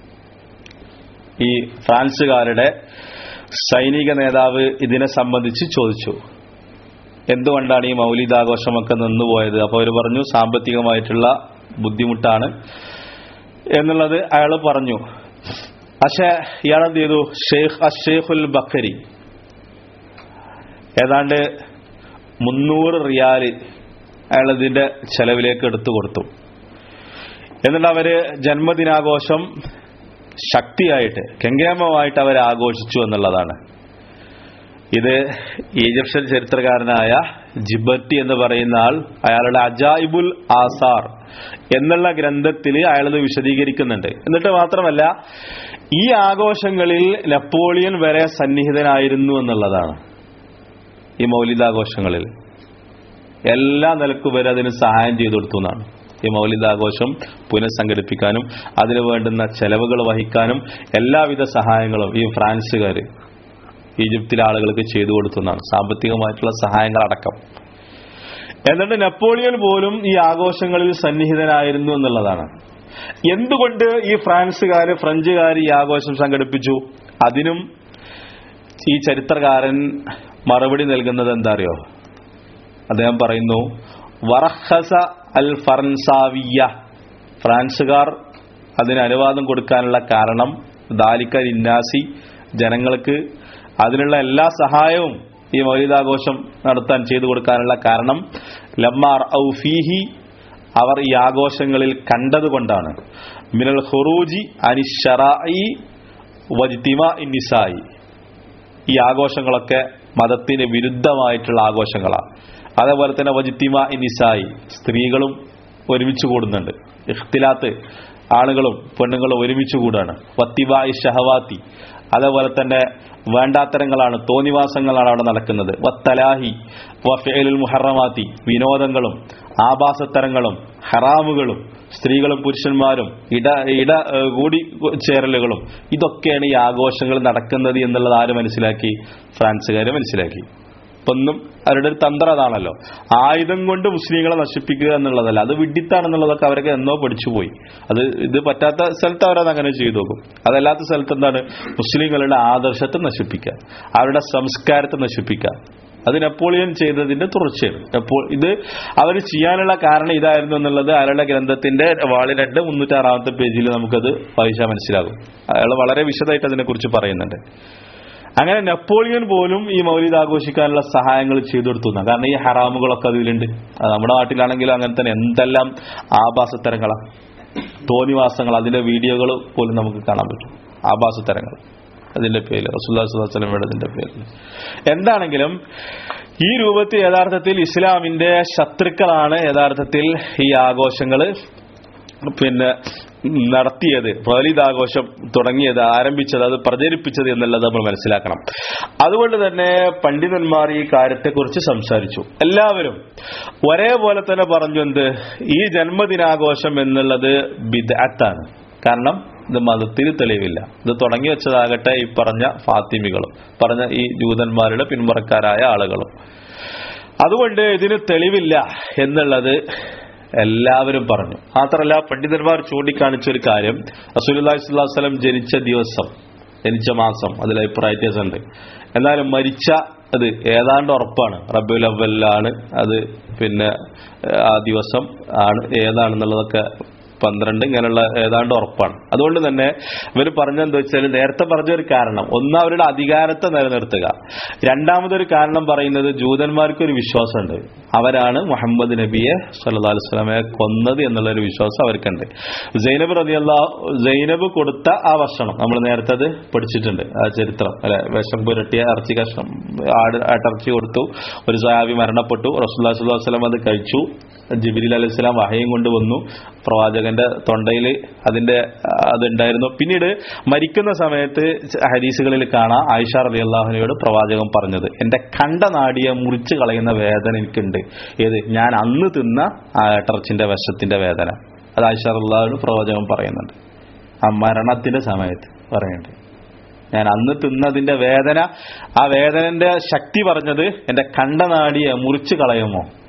ഈ ഫ്രാൻസുകാരുടെ സൈനിക നേതാവ് ഇതിനെ സംബന്ധിച്ച് ചോദിച്ചു എന്തുകൊണ്ടാണ് ഈ മൗലികാഘോഷമൊക്കെ നിന്നുപോയത് അപ്പോൾ അവർ പറഞ്ഞു സാമ്പത്തികമായിട്ടുള്ള ബുദ്ധിമുട്ടാണ് എന്നുള്ളത് അയാൾ പറഞ്ഞു പക്ഷെ ഇയാൾ എന്ത് ചെയ്തു ഷെയ്ഖ് അഷേഖുൽ ബക്കരി ഏതാണ്ട് മുന്നൂറ് റിയാല് അയാൾ ഇതിന്റെ ചെലവിലേക്ക് എടുത്തു കൊടുത്തു എന്നിട്ട് അവര് ജന്മദിനാഘോഷം ശക്തിയായിട്ട് കെങ്കേമമായിട്ട് അവർ ആഘോഷിച്ചു എന്നുള്ളതാണ് ഇത് ഈജിപ്ഷ്യൻ ചരിത്രകാരനായ ജിബർട്ടി എന്ന് പറയുന്ന ആൾ അയാളുടെ അജായിബുൽ ആസാർ എന്നുള്ള ഗ്രന്ഥത്തിൽ അയാളത് വിശദീകരിക്കുന്നുണ്ട് എന്നിട്ട് മാത്രമല്ല ഈ ആഘോഷങ്ങളിൽ നെപ്പോളിയൻ വരെ സന്നിഹിതനായിരുന്നു എന്നുള്ളതാണ് ഈ മൗലികാഘോഷങ്ങളിൽ എല്ലാ നിലക്കും വരെ അതിന് സഹായം ചെയ്തു കൊടുത്തു എന്നാണ് ഈ മൗലികാഘോഷം പുനഃസംഘടിപ്പിക്കാനും അതിനു വേണ്ടുന്ന ചെലവുകൾ വഹിക്കാനും എല്ലാവിധ സഹായങ്ങളും ഈ ഫ്രാൻസുകാർ ഈജിപ്തിലെ ആളുകൾക്ക് ചെയ്തു കൊടുത്തുന്നതാണ് സാമ്പത്തികമായിട്ടുള്ള സഹായങ്ങൾ അടക്കം എന്നിട്ട് നെപ്പോളിയൻ പോലും ഈ ആഘോഷങ്ങളിൽ സന്നിഹിതനായിരുന്നു എന്നുള്ളതാണ് എന്തുകൊണ്ട് ഈ ഫ്രാൻസുകാര് ഫ്രഞ്ചുകാർ ഈ ആഘോഷം സംഘടിപ്പിച്ചു അതിനും ഈ ചരിത്രകാരൻ മറുപടി നൽകുന്നത് എന്താ അറിയോ അദ്ദേഹം പറയുന്നു വറഹസ അൽ ഫറൻസാവിയ ഫ്രാൻസുകാർ അതിന് അനുവാദം കൊടുക്കാനുള്ള കാരണം ദാലിക്ക ഇന്നാസി ജനങ്ങൾക്ക് അതിനുള്ള എല്ലാ സഹായവും ഈ മൗലികാഘോഷം നടത്താൻ ചെയ്തു കൊടുക്കാനുള്ള കാരണം ലമ്മാർ ഔഫീഹി അവർ ഈ ആഘോഷങ്ങളിൽ കണ്ടതുകൊണ്ടാണ് മിനൽ ഹുറൂജി അനിഷറായി വജ്തിമ ഇന്നിസായി ഈ ആഘോഷങ്ങളൊക്കെ മതത്തിന് വിരുദ്ധമായിട്ടുള്ള ആഘോഷങ്ങളാണ് അതേപോലെ തന്നെ വജിത്തിമ ഇനിസായി സ്ത്രീകളും ഒരുമിച്ച് കൂടുന്നുണ്ട് ഇഖ്തിലാത്ത് ആളുകളും പെണ്ണുങ്ങളും ഒരുമിച്ച് കൂടാണ് വത്തിബായി ഷഹവാത്തി അതേപോലെ തന്നെ വേണ്ടാത്തരങ്ങളാണ് തോന്നിവാസങ്ങളാണ് അവിടെ നടക്കുന്നത് വത്തലാഹി വഫേലുൽ മുഹറമാത്തി വിനോദങ്ങളും ആഭാസത്തരങ്ങളും ഹറാമുകളും സ്ത്രീകളും പുരുഷന്മാരും ഇട ഇട ഏഹ്, കൂടി ചേരലുകളും ഇതൊക്കെയാണ് ഈ ആഘോഷങ്ങൾ നടക്കുന്നത് എന്നുള്ളത് ആര് മനസ്സിലാക്കി ഫ്രാൻസുകാർ മനസ്സിലാക്കി ഇപ്പൊ ഒന്നും അവരുടെ ഒരു തന്ത്രം അതാണല്ലോ ആയുധം കൊണ്ട് മുസ്ലിങ്ങളെ നശിപ്പിക്കുക എന്നുള്ളതല്ല അത് വിഡിത്താണെന്നുള്ളതൊക്കെ അവരൊക്കെ എന്നോ പഠിച്ചുപോയി അത് ഇത് പറ്റാത്ത സ്ഥലത്ത് അവരത് അങ്ങനെ ചെയ്തു നോക്കും അതല്ലാത്ത സ്ഥലത്ത് എന്താണ് മുസ്ലിങ്ങളുടെ ആദർശത്തെ നശിപ്പിക്കുക അവരുടെ സംസ്കാരത്തെ നശിപ്പിക്കുക അത് നെപ്പോളിയൻ ചെയ്തതിന്റെ തുടർച്ചയാണ് അപ്പോൾ ഇത് അവർ ചെയ്യാനുള്ള കാരണം ഇതായിരുന്നു എന്നുള്ളത് അയാളുടെ ഗ്രന്ഥത്തിന്റെ വാളി രണ്ട് മുന്നൂറ്റാറാമത്തെ പേജിൽ നമുക്കത് വായിച്ചാൽ മനസ്സിലാകും അയാൾ വളരെ വിശദമായിട്ട് അതിനെക്കുറിച്ച് പറയുന്നുണ്ട് അങ്ങനെ നെപ്പോളിയൻ പോലും ഈ മൗലിദ് ആഘോഷിക്കാനുള്ള സഹായങ്ങൾ ചെയ്തു കൊടുത്തു എന്നാ. കാരണം ഈ ഹറാമുകളൊക്കെ അതിലുണ്ട് അത് നമ്മുടെ നാട്ടിലാണെങ്കിലും അങ്ങനെ തന്നെ എന്തെല്ലാം ആഭാസത്തരങ്ങളാ തോന്നിവാസങ്ങൾ അതിന്റെ വീഡിയോകൾ പോലും നമുക്ക് കാണാൻ പറ്റും ആഭാസത്തരങ്ങൾ അതിന്റെ പേര് റസുല്ലാസ്ലമയുടെ പേരിൽ എന്താണെങ്കിലും ഈ രൂപത്തിൽ യഥാർത്ഥത്തിൽ ഇസ്ലാമിന്റെ ശത്രുക്കളാണ് യഥാർത്ഥത്തിൽ ഈ ആഘോഷങ്ങള് പിന്നെ നടത്തിയത് ആഘോഷം തുടങ്ങിയത് ആരംഭിച്ചത് അത് പ്രചരിപ്പിച്ചത് എന്നുള്ളത് നമ്മൾ മനസ്സിലാക്കണം അതുകൊണ്ട് തന്നെ പണ്ഡിതന്മാർ ഈ കാര്യത്തെക്കുറിച്ച് സംസാരിച്ചു എല്ലാവരും ഒരേപോലെ തന്നെ പറഞ്ഞു എന്ത് ഈ ജന്മദിനാഘോഷം എന്നുള്ളത് ബിദഅത്താണ് കാരണം ഇത് മതത്തിന് തെളിവില്ല ഇത് തുടങ്ങി വെച്ചതാകട്ടെ ഈ പറഞ്ഞ ഫാത്തിമികളും പറഞ്ഞ ഈ ജൂതന്മാരുടെ പിന്മുറക്കാരായ ആളുകളും അതുകൊണ്ട് ഇതിന് തെളിവില്ല എന്നുള്ളത് എല്ലാവരും പറഞ്ഞു മാത്രമല്ല പണ്ഡിതന്മാർ ചൂണ്ടിക്കാണിച്ച ഒരു കാര്യം റസൂലുള്ളാഹി സ്വല്ലല്ലാഹു അലൈഹി വസല്ലം ജനിച്ച ദിവസം ജനിച്ച മാസം അതിൽ അഭിപ്രായ വ്യത്യാസമുണ്ട് എന്നാലും മരിച്ച അത് ഏതാണ്ട് ഉറപ്പാണ് റബ്ബുൽ അവ്വലിലാണ് അത് പിന്നെ ഏഹ്, ആ ദിവസം ആണ് ഏതാണെന്നുള്ളതൊക്കെ പന്ത്രണ്ട് ഇങ്ങനെയുള്ള ഏതാണ്ട് ഉറപ്പാണ് അതുകൊണ്ട് തന്നെ ഇവർ പറഞ്ഞെന്താ വെച്ചാൽ നേരത്തെ പറഞ്ഞ ഒരു കാരണം ഒന്ന് അവരുടെ അധികാരത്തെ നിലനിർത്തുക രണ്ടാമതൊരു കാരണം പറയുന്നത് ജൂതന്മാർക്ക് ഒരു വിശ്വാസമുണ്ട് അവരാണ് മുഹമ്മദ് നബിയെ സല്ലല്ലാഹു അലൈഹി വസല്ലമയെ കൊന്നത് എന്നുള്ളൊരു വിശ്വാസം അവർക്കുണ്ട് സൈനബ് റളിയല്ലാ സൈനബ് കൊടുത്ത ആ ഭക്ഷണം നമ്മൾ നേരത്തെ അത് പഠിച്ചിട്ടുണ്ട് ആ ചരിത്രം അല്ലെ വിഷം പുരട്ടിയ ഇറച്ചി കഷ്ണം ആട് ആട്ടിറച്ചി കൊടുത്തു ഒരു സഹാബി മരണപ്പെട്ടു റസൂലുള്ളാഹി സ്വല്ലല്ലാഹു അലൈഹി വസല്ലം അത് കഴിച്ചു ജിബിലി അലൈഹി സ്വലാം വഹയും കൊണ്ടുവന്നു പ്രവാചകന്റെ തൊണ്ടയിൽ അതിന്റെ ആ, അതുണ്ടായിരുന്നു പിന്നീട് മരിക്കുന്ന സമയത്ത് ഹദീസുകളിൽ കാണാം ആയിഷ റലി അള്ളാഹുനയോട് പ്രവാചകൻ പറഞ്ഞത് എന്റെ കണ്ടനാടിയെ മുറിച്ചു കളയുന്ന വേദന എനിക്കുണ്ട് ഏത് ഞാൻ അന്ന് തിന്ന ആ ഇറച്ചിന്റെ വിഷത്തിന്റെ വേദന അത് ആയിഷ അള്ളാഹുനോട് പ്രവാചകൻ പറയുന്നുണ്ട് ആ മരണത്തിന്റെ സമയത്ത് പറയുന്നുണ്ട് ഞാൻ അന്ന് തിന്നതിന്റെ വേദന ആ വേദനന്റെ ശക്തി പറഞ്ഞത് എന്റെ കണ്ടനാടിയെ മുറിച്ചു കളയുമോ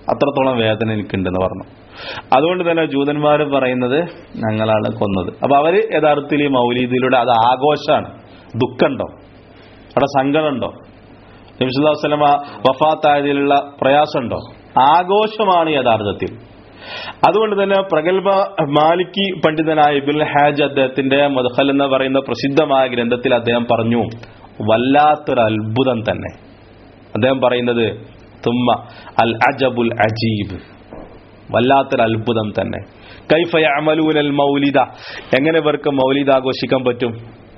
അത്രത്തോളം വേദന എനിക്കുണ്ടെന്ന് പറഞ്ഞു അതുകൊണ്ട് തന്നെ ജൂതന്മാർ പറയുന്നത് ഞങ്ങളാണ് കൊന്നത് അപ്പൊ അവര് യഥാർത്ഥത്തിൽ ഈ മൗലീദിലൂടെ അത് ആഘോഷമാണ് ദുഃഖമുണ്ടോ അവിടെ സങ്കടമുണ്ടോ നബിസുല്ലാസ്ലമ വഫാത്തായതിലുള്ള പ്രയാസമുണ്ടോ ആഘോഷമാണ് യഥാർത്ഥത്തിൽ അതുകൊണ്ട് തന്നെ പ്രഗത്ഭ മാലിക്കി പണ്ഡിതനായ ഇബുൽ ഹാജ് അദ്ദേഹത്തിന്റെ മദ്ഹൽ എന്ന് പറയുന്ന പ്രസിദ്ധമായ ഗ്രന്ഥത്തിൽ അദ്ദേഹം പറഞ്ഞു വല്ലാത്തൊരു അത്ഭുതം തന്നെ അദ്ദേഹം പറയുന്നത് തുമ്മ അൽ അജബുൽ അജീബ് വല്ലാത്തൊരു അത്ഭുതം തന്നെ കൈഫയ അമലൂനൽ മൗലിദ എങ്ങനെ ഇവർക്ക് മൗലിദ് ആഘോഷിക്കാൻ പറ്റും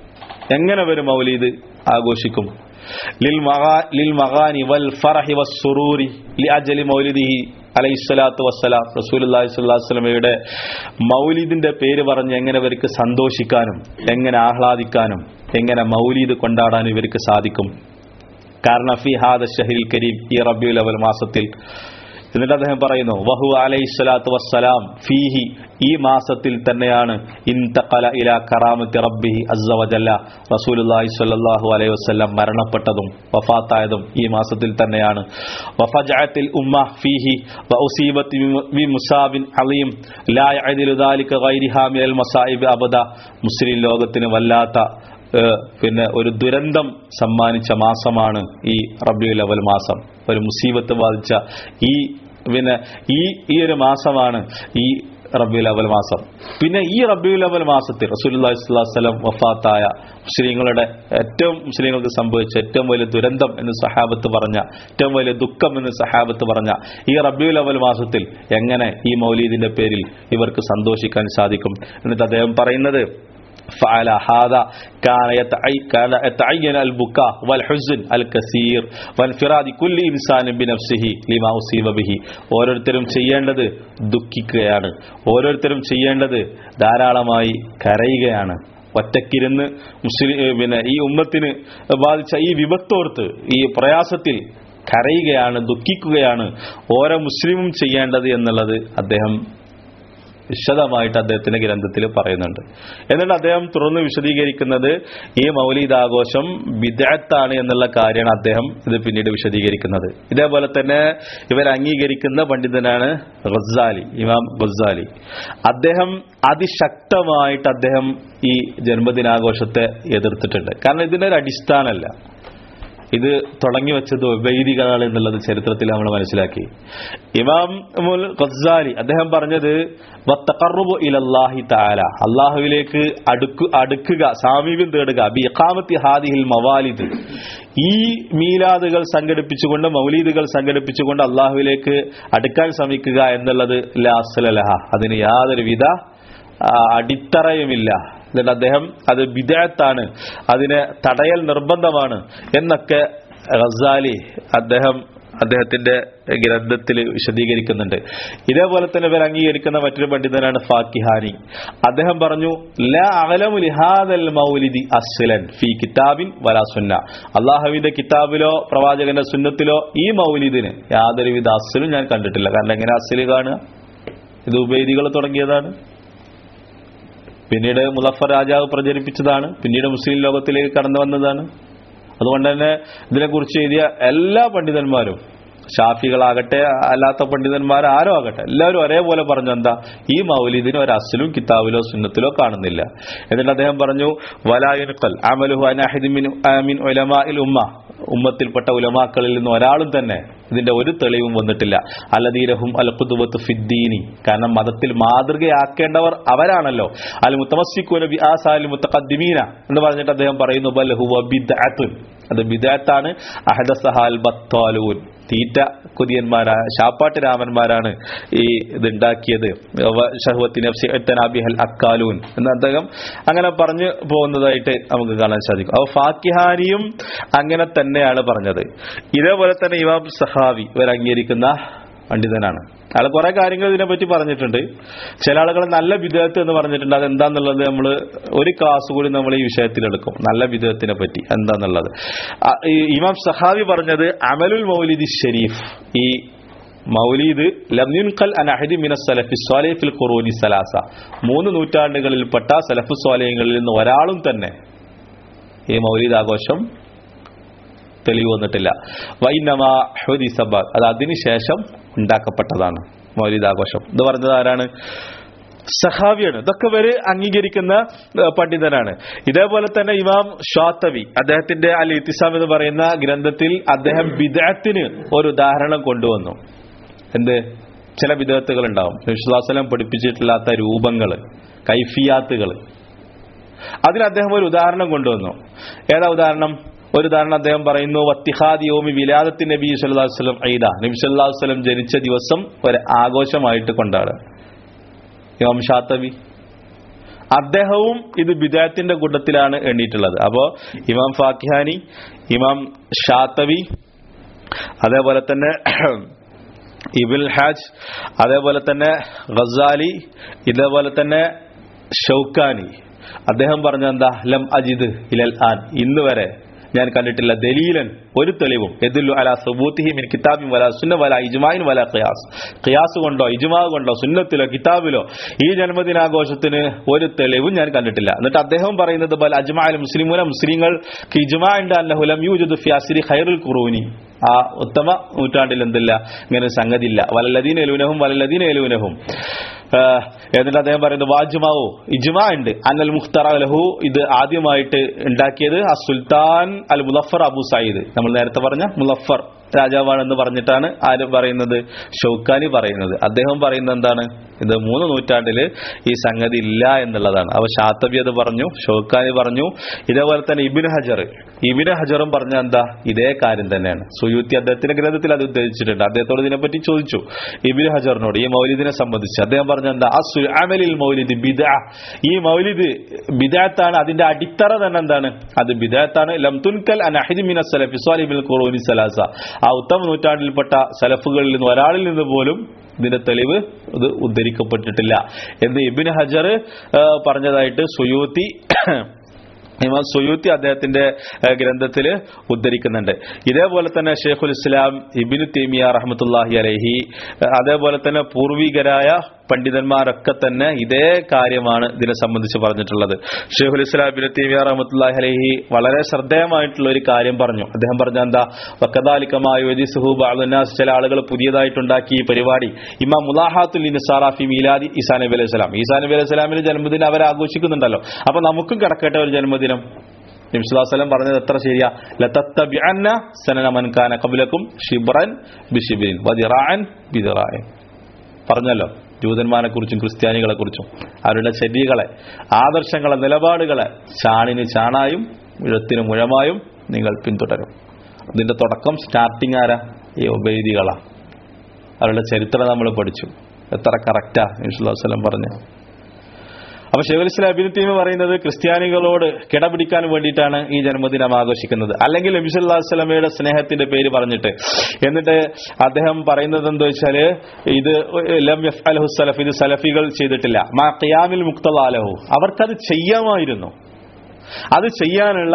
എങ്ങനെ ഇവർ മൗലീദ് ആഘോഷിക്കും ലിൽ മഗാ- ലിൽ മഗാനി വൽ ഫറഹി വസ്സുറൂരി ലി അജലി മൗലിദിഹി അലൈഹിസ്സലാത്തു വസ്സലാം റസൂലുള്ളാഹി സ്വല്ലല്ലാഹു അലൈഹി വസല്ലമയുടെ മൗലിദിന്റെ പേര് പറഞ്ഞ് എങ്ങനെ ഇവർക്ക് സന്തോഷിക്കാനും എങ്ങനെ ആഹ്ലാദിക്കാനും എങ്ങനെ മൗലീദ് കൊണ്ടാടാനും ഇവർക്ക് സാധിക്കും കാരണം ഫി ഹാദ ഷഹരിൽ കരീം ഈ റബിയുൽ അവൽ മാസത്തിൽ എന്നിട്ട് അദ്ദേഹം പറയുന്നു വഹു അലൈഹി സ്വലാത്തു വസ്സലാം ഫീഹി ഈ മാസത്തിൽ തന്നെയാണ് ഇൻതഖല ഇലാ കറാമത്തി റബ്ബിഹി അസ്സ വജല്ല റസൂലുള്ളാഹി സ്വല്ലല്ലാഹു അലൈഹി വസല്ലം മരണപ്പെട്ടതും വഫാത്തായതും ഈ മാസത്തിൽ തന്നെയാണ് വഫജഅത്തിൽ ഉമ്മ ഫീഹി വഉസീബത്ത് ബി മുസാബിൻ അലീം ലാ യഅദിലു ദാലിക ഗൈരിഹാ മിനൽ മസായിബ് അബദ മുസ്ലിം ലോകത്തിന് വല്ലാത്ത ഏഹ് പിന്നെ ഒരു ദുരന്തം സമ്മാനിച്ച മാസമാണ് ഈ റബിയുൽ അവൽ മാസം ഒരു മുസീബത്ത് ബാധിച്ച ഈ പിന്നെ ഈ ഈ ഒരു മാസമാണ് ഈ റബിയുൽ അവൽ മാസം പിന്നെ ഈ റബിയുൽ അവൽ മാസത്തിൽ റസൂലുള്ളാഹി സ്വല്ലല്ലാഹു അലൈഹി വസല്ലം വഫാത്തായ മുസ്ലിങ്ങളുടെ ഏറ്റവും മുസ്ലിങ്ങൾക്ക് സംഭവിച്ച ഏറ്റവും വലിയ ദുരന്തം എന്ന് സഹാബത്ത് പറഞ്ഞ ഏറ്റവും വലിയ ദുഃഖം എന്ന് സഹാബത്ത് പറഞ്ഞ ഈ റബിയുൽ അവൽ മാസത്തിൽ എങ്ങനെ ഈ മൗലീദിന്റെ പേരിൽ ഇവർക്ക് സന്തോഷിക്കാൻ സാധിക്കും എന്നിട്ട് അദ്ദേഹം പറയുന്നത് فعلى هذا كان يتعي- كان يتعين البكاء والحزن الكثير وانفراد كل إنسان بنفسه لما أصيب به ഓരോരുത്തരും ചെയ്യേണ്ടത് ദുഃഖിക്കുകയാണ് ഓരോരുത്തരും ചെയ്യേണ്ടത് ധാരാളമായി കരയുകയാണ് ഒറ്റക്കിരുന്ന് മുസ്ലിം ഏ, പിന്നെ ഈ ഉമ്മത്തിന് ബാധിച്ച ഈ വിപത്തോർത്ത് ഈ പ്രയാസത്തിൽ കരയുകയാണ് ദുഃഖിക്കുകയാണ് ഓരോ മുസ്ലിമും ചെയ്യേണ്ടത് എന്നുള്ളത് അദ്ദേഹം വിശദമായിട്ട് അദ്ദേഹത്തിന്റെ ഗ്രന്ഥത്തിൽ പറയുന്നുണ്ട് എന്നിട്ട് അദ്ദേഹം തുറന്ന് വിശദീകരിക്കുന്നത് ഈ മൗലീദ് ആഘോഷം വിദഗ്ധാണ് എന്നുള്ള കാര്യമാണ് അദ്ദേഹം ഇത് പിന്നീട് വിശദീകരിക്കുന്നത് ഇതേപോലെ തന്നെ ഇവർ അംഗീകരിക്കുന്ന പണ്ഡിതനാണ് ഗസാലി ഇമാം ഗസാലി അദ്ദേഹം അതിശക്തമായിട്ട് അദ്ദേഹം ഈ ജന്മദിനാഘോഷത്തെ എതിർത്തിട്ടുണ്ട് കാരണം ഇതിന്റെ ഒരു അടിസ്ഥാനമല്ല ഇത് തുടങ്ങി വെച്ചത് വൈദികളാണ് എന്നുള്ളത് ചരിത്രത്തിൽ നമ്മൾ മനസ്സിലാക്കി ഇമാം മുൽ ഖസാലി അദ്ദേഹം പറഞ്ഞത് വത്തഖറുബു ഇലല്ലാഹി തആല അള്ളാഹുവിലേക്ക് അടുക്കു അടുക്കുക സാമീപ്യം തേടുക ബി ഇഖാമത്തി ഹാദിഹിൽ മവാലിദ് ഈ മീലാദുകൾ സംഘടിപ്പിച്ചുകൊണ്ട് മൗലീദുകൾ സംഘടിപ്പിച്ചുകൊണ്ട് അള്ളാഹുവിലേക്ക് അടുക്കാൻ ശ്രമിക്കുക എന്നുള്ളത് ലാസ്ലലഹ അതിന് യാതൊരുവിധ ആ, അടിത്തറയുമില്ല എന്നിട്ട് അദ്ദേഹം അത് വിദേഹത്താണ് അതിനെ തടയൽ നിർബന്ധമാണ് എന്നൊക്കെ ഗസാലി അദ്ദേഹം അദ്ദേഹത്തിന്റെ ഗ്രന്ഥത്തിൽ വിശദീകരിക്കുന്നുണ്ട് ഇതേപോലെ തന്നെ ഇവർ അംഗീകരിക്കുന്ന മറ്റൊരു പണ്ഡിതനാണ് ഫാക്കിഹാനി അദ്ദേഹം പറഞ്ഞു ലാ അഅലമു ലിഹാദൽ മൗലിദി അസ്ലൻ ഫി കിതാബിൻ വലാ സുന്ന അള്ളാഹുവിന്റെ കിതാബിലോ പ്രവാചകന്റെ സുന്നത്തിലോ ഈ മൗലിദിന് യാതൊരുവിധ അസ്ലും ഞാൻ കണ്ടിട്ടില്ല കാരണം എങ്ങനെ അസ്ല് കാണുക ഇത് ഉപേദികൾ തുടങ്ങിയതാണ് പിന്നീട് മുലഫർ രാജാവ് പ്രചരിപ്പിച്ചതാണ് പിന്നീട് മുസ്ലിം ലോകത്തിലേക്ക് കടന്നു വന്നതാണ് അതുകൊണ്ട് തന്നെ ഇതിനെക്കുറിച്ച് എഴുതിയ എല്ലാ പണ്ഡിതന്മാരും ഷാഫികളാകട്ടെ അല്ലാത്ത പണ്ഡിതന്മാർ ആരോ ആകട്ടെ എല്ലാവരും ഒരേപോലെ പറഞ്ഞു എന്താ ഈ മൗലിദിന് ഒരു അസലും കിതാബിലോ സുന്നത്തിലോ കാണുന്നില്ല എന്നിട്ട് അദ്ദേഹം പറഞ്ഞു വലായുനുക്കൽ അമലുഹു അനാഹിദ് മിൻ മിൻ ഉലമാഇൽ ഉമ്മ ഉമ്മത്തിൽപ്പെട്ട ഉലമാക്കളിൽ നിന്ന് ഒരാളും തന്നെ ഇതിന്റെ ഒരു തെളിവും വന്നിട്ടില്ല അലദീരഹും അൽ ഖുദുവത്ത് ഫിദ്ദീനി കാരണം മതത്തിൽ മാതൃകയാക്കേണ്ടവർ അവരാണല്ലോ അൽ മുത്തമസ്സിക്കൂന ബി ആസാൽ മുത്തഖദ്ദിമീന എന്ന് പറഞ്ഞിട്ട് അദ്ദേഹം പറയുന്നു ബൽ ഹുവ ബിദ്അത്തുൻ അത് ബിദ്അത്താണ് അഹദസഹൽ ബത്താലൂൻ തീറ്റ കുതിയന്മാരായ ശാപ്പാട്ട് രാമന്മാരാണ് ഈ ഇതുണ്ടാക്കിയത് ഷഹുവത്തി നഫ്സി ഇഅ്തനാബിഹൽ അക്കാലൂൻ എന്ന് അദ്ദേഹം അങ്ങനെ പറഞ്ഞു പോകുന്നതായിട്ട് നമുക്ക് കാണാൻ സാധിക്കും അപ്പൊ ഫാക്കിഹാനിയും അങ്ങനെ തന്നെയാണ് പറഞ്ഞത് ഇതേപോലെ തന്നെ ഇമാം സഹാവി ഇവർ അംഗീകരിക്കുന്ന പണ്ഡിതനാണ് അയാൾ കുറെ കാര്യങ്ങൾ ഇതിനെപ്പറ്റി പറഞ്ഞിട്ടുണ്ട് ചില ആളുകൾ നല്ല വിധേയത്ത് എന്ന് പറഞ്ഞിട്ടുണ്ട് അത് എന്താന്നുള്ളത് നമ്മൾ ഒരു ക്ലാസ് കൂടി നമ്മൾ ഈ വിഷയത്തിലെടുക്കും നല്ല വിധേയത്തിനെ പറ്റി എന്താന്നുള്ളത് ആ, ഈ ഇമാം സഹാവി പറഞ്ഞത് അമലുൽ മൗലിദി ഷരീഫ് ഈ മൗലീദ് ലംയുൻഖൽ അനഹദി മിന സലഫി സ്വാലി ഫിൽ ഖുറൂനി സലാസ മൂന്ന് നൂറ്റാണ്ടുകളിൽപ്പെട്ട സലഫു സ്വാലയങ്ങളിൽ നിന്ന് ഒരാളും തന്നെ ഈ മൗലീദ് ആഘോഷം തെളിവ് വന്നിട്ടില്ല വൈനമാ ഹുദിസബാദ് അത് അതിനുശേഷം ഉണ്ടാക്കപ്പെട്ടതാണ് മൗലിദാഘോഷം ഇത് പറഞ്ഞത് ആരാണ് സഹാവിയാണ് ഇതൊക്കെ ഇവര് അംഗീകരിക്കുന്ന ഏഹ്, പണ്ഡിതനാണ് ഇതേപോലെ തന്നെ ഇമാം ഷാത്തവി അദ്ദേഹത്തിന്റെ അൽ ഇത്തിസാം എന്ന് പറയുന്ന ഗ്രന്ഥത്തിൽ അദ്ദേഹം ബിദഅത്തിന് ഒരു ഉദാഹരണം കൊണ്ടുവന്നു എന്ത് ചില വിധത്തുകൾ ഉണ്ടാവും വിശ്വാസലം പഠിപ്പിച്ചിട്ടില്ലാത്ത രൂപങ്ങൾ കൈഫിയാത്തുകൾ അതിൽ അദ്ദേഹം ഒരു ഉദാഹരണം കൊണ്ടുവന്നു ഏതാ ഉദാഹരണം ഒരു ഉദാഹരണം അദ്ദേഹം പറയുന്നു വത്തിഹാദ് യോമി വിലാദത്തി നബി സല്ലല്ലാഹു അലൈഹി വസല്ലം ഐദ നബി സല്ലല്ലാഹു അലൈഹി വസല്ലം ജനിച്ച ദിവസം ഒരു ആഘോഷമായിട്ട് കൊണ്ടാണ് ഇമാം ഷാത്തബി അദ്ദേഹവും ഇത് ബിദാത്തിന്റെ കൂട്ടത്തിലാണ് എണ്ണീട്ടുള്ളത് അപ്പോ ഇമാം ഫാക്കിഹാനി ഇമാം ഷാത്തവി അതേപോലെ തന്നെ ഇബിൽ ഹാജ് അതേപോലെ തന്നെ ഗസാലി ഇതേപോലെ തന്നെ ഷൗക്കാനി അദ്ദേഹം പറഞ്ഞ എന്താ ലം അജിദ് ഇലൽ ആൻ ഇന്ന് വരെ ഞാൻ കണ്ടിട്ടില്ല ദലീലൻ ഒരു തെളിവും എദുല്ലു അല സുബൂത്തിഹി മിൻ കിതാബിൻ വല സുന്ന വല ഇജ്മായിൻ വല ഖിയാസ് ഖിയാസ് കൊണ്ടോ ഇജ്മാ കൊണ്ടോ സുന്നത്തിലോ കിതാബിലോ ഈ ജന്മദിനാഘോഷത്തിന് ഒരു തെളിവും ഞാൻ കണ്ടിട്ടില്ല എന്നിട്ട് അദ്ദേഹം പറയുന്നത് ബൽ അജ്മാൽ മുസ്ലിമുല മുസ്ലിങ്ങൾ ഇജ്മാ ഉണ്ട് അന്നഹു ലം യൂജദു ഫി അസ്രി ഖൈറുൽ ഖുറൂനി ആ ഉത്തമ നൂറ്റാണ്ടിൽ എന്തില്ല ഇങ്ങനെ ഒരു സംഗതി ഇല്ല വലല്ലദീൻ എലൂനഹും വലല്ലദീൻ എലൂനഹും ആഹ് എന്നിട്ട് അദ്ദേഹം പറയുന്നത് വാജ്മാവോ ഇജ്മാ ഉണ്ട് അന്നൽ മുഖ്തറ ലഹു ഇത് ആദ്യമായിട്ട് ഉണ്ടാക്കിയത് ആ സുൽത്താൻ അൽ മുലഫർ അബു സയ്യിദ് നമ്മൾ നേരത്തെ പറഞ്ഞ മുലഫർ രാജാവാണെന്ന് പറഞ്ഞിട്ടാണ് ആര് പറയുന്നത് ഷൗക്കാനി പറയുന്നത് അദ്ദേഹം പറയുന്നത് എന്താണ് ഇത് മൂന്ന് നൂറ്റാണ്ടില് ഈ സംഗതി ഇല്ല എന്നുള്ളതാണ് അവ ഷാത്തബി അത് പറഞ്ഞു ഷൗക്കാനി പറഞ്ഞു ഇതേപോലെ തന്നെ ഇബിൻ ഹജർ ഇബിൻ ഹജറും പറഞ്ഞ എന്താ ഇതേ കാര്യം തന്നെയാണ് സുയൂത്തി അദ്ദേഹത്തിന്റെ ഗ്രന്ഥത്തിൽ അത് ഉദ്ദേശിച്ചിട്ടുണ്ട് അദ്ദേഹത്തോട് ഇതിനെപ്പറ്റി ചോദിച്ചു ഇബിൻ ഹജറിനോട് ഈ മൗലിദിനെ സംബന്ധിച്ച് അദ്ദേഹം പറഞ്ഞ എന്താ ആ അമലിൽ മൗലിദ് ബിദ ഈ മൗലിദ് ബിദാത്താണ് അതിന്റെ അടിത്തറ തന്നെ എന്താണ് അത് ബിദാത്താണ് ലം തുൻകൽ അൻ അഹദി മിന സലഫി സ്വാലിബിൽ ഖുറൂനി സലാസ ആ ഉത്തമ നൂറ്റാണ്ടിൽപ്പെട്ട സലഫുകളിൽ നിന്ന് ഒരാളിൽ നിന്ന് പോലും ഇതിന്റെ തെളിവ് ഇത് ഉദ്ധരിക്കപ്പെട്ടിട്ടില്ല എന്ന് ഇബിൻ ഹജർ ആ, പറഞ്ഞതായിട്ട് സുയൂത്തി ഇമാം സുയൂത്തി അദ്ദേഹത്തിന്റെ ഏഹ്, ഗ്രന്ഥത്തില് ഉദ്ധരിക്കുന്നുണ്ട് ഇതേപോലെ തന്നെ ഷെയ്ഖുൽ ഇസ്ലാം ഇബിനു തേമിയ റഹ്മത്തുല്ലാഹി അലഹി അതേപോലെ തന്നെ പൂർവികരായ പണ്ഡിതന്മാരൊക്കെ തന്നെ ഇതേ കാര്യമാണ് ഇതിനെ സംബന്ധിച്ച് പറഞ്ഞിട്ടുള്ളത് ഷെയ്ഖുൽ ഇസ്ലാം ഇബിനു തേമിയ റഹ്മത്തുല്ലാഹി അലഹി വളരെ ശ്രദ്ധേയമായിട്ടുള്ള ഒരു കാര്യം പറഞ്ഞു അദ്ദേഹം പറഞ്ഞ എന്താ വക്കദാലിക്കമായ സുഹൂബ് ചില ആളുകൾ പുതിയതായിട്ടുണ്ടാക്കി ഈ പരിപാടി ഇമാം മുലാഹാത്തുൽ നിസാറാഫി മീലാദി ഈസാ നബി അലൈഹി സ്വലാം ഈസാ നബി അലൈഹി സ്വലാമിന്റെ ജന്മദിനം അവർ ആഘോഷിക്കുന്നുണ്ടല്ലോ അപ്പൊ നമുക്കും കിടക്കട്ടെ ഒരു ജന്മദിനം നബിസ്വലാസ്ലം പറഞ്ഞത് എത്ര ശരിയാ ലതത്തബിഅന്ന സനന മൻ കാന ഖബ്ലക്കും ഷിബ്റൻ ബിഷിബ്രിൻ വദിറാൻ ബിദിറാൻ പറഞ്ഞല്ലോ ജൂതന്മാരെ കുറിച്ചും ക്രിസ്ത്യാനികളെ കുറിച്ചും അവരുടെ ചര്യകളെ ആദർശങ്ങളെ നിലപാടുകളെ ചാണിന് ചാണായും മുഴത്തിന് മുഴമായും നിങ്ങൾ പിന്തുടരും അതിന്റെ തുടക്കം സ്റ്റാർട്ടിങ് ആരാ ഈ ഉപേദികളാ അവരുടെ ചരിത്രം നമ്മൾ പഠിച്ചു എത്ര കറക്റ്റാ നബിസ്വലാസ്ലം പറഞ്ഞു അപ്പൊ ഷെയ്ഖുൽ അബിന് തീമ പറയുന്നത് ക്രിസ്ത്യാനികളോട് കിടപിടിക്കാൻ വേണ്ടിയിട്ടാണ് ഈ ജന്മദിനം ആഘോഷിക്കുന്നത് അല്ലെങ്കിൽ നബി സല്ലല്ലാഹു അലൈഹി വസല്ലമയുടെ സ്നേഹത്തിന്റെ പേര് പറഞ്ഞിട്ട് എന്നിട്ട് അദ്ദേഹം പറയുന്നത് എന്താ വെച്ചാല് ഇത് ലം യഫ്അലഹു സലഫ് ഇത് സലഫികൾ ചെയ്തിട്ടില്ല മാ ഖിയാമിൽ മുക്തലാലഹു അവർക്കത് ചെയ്യാമായിരുന്നു അത് ചെയ്യാനുള്ള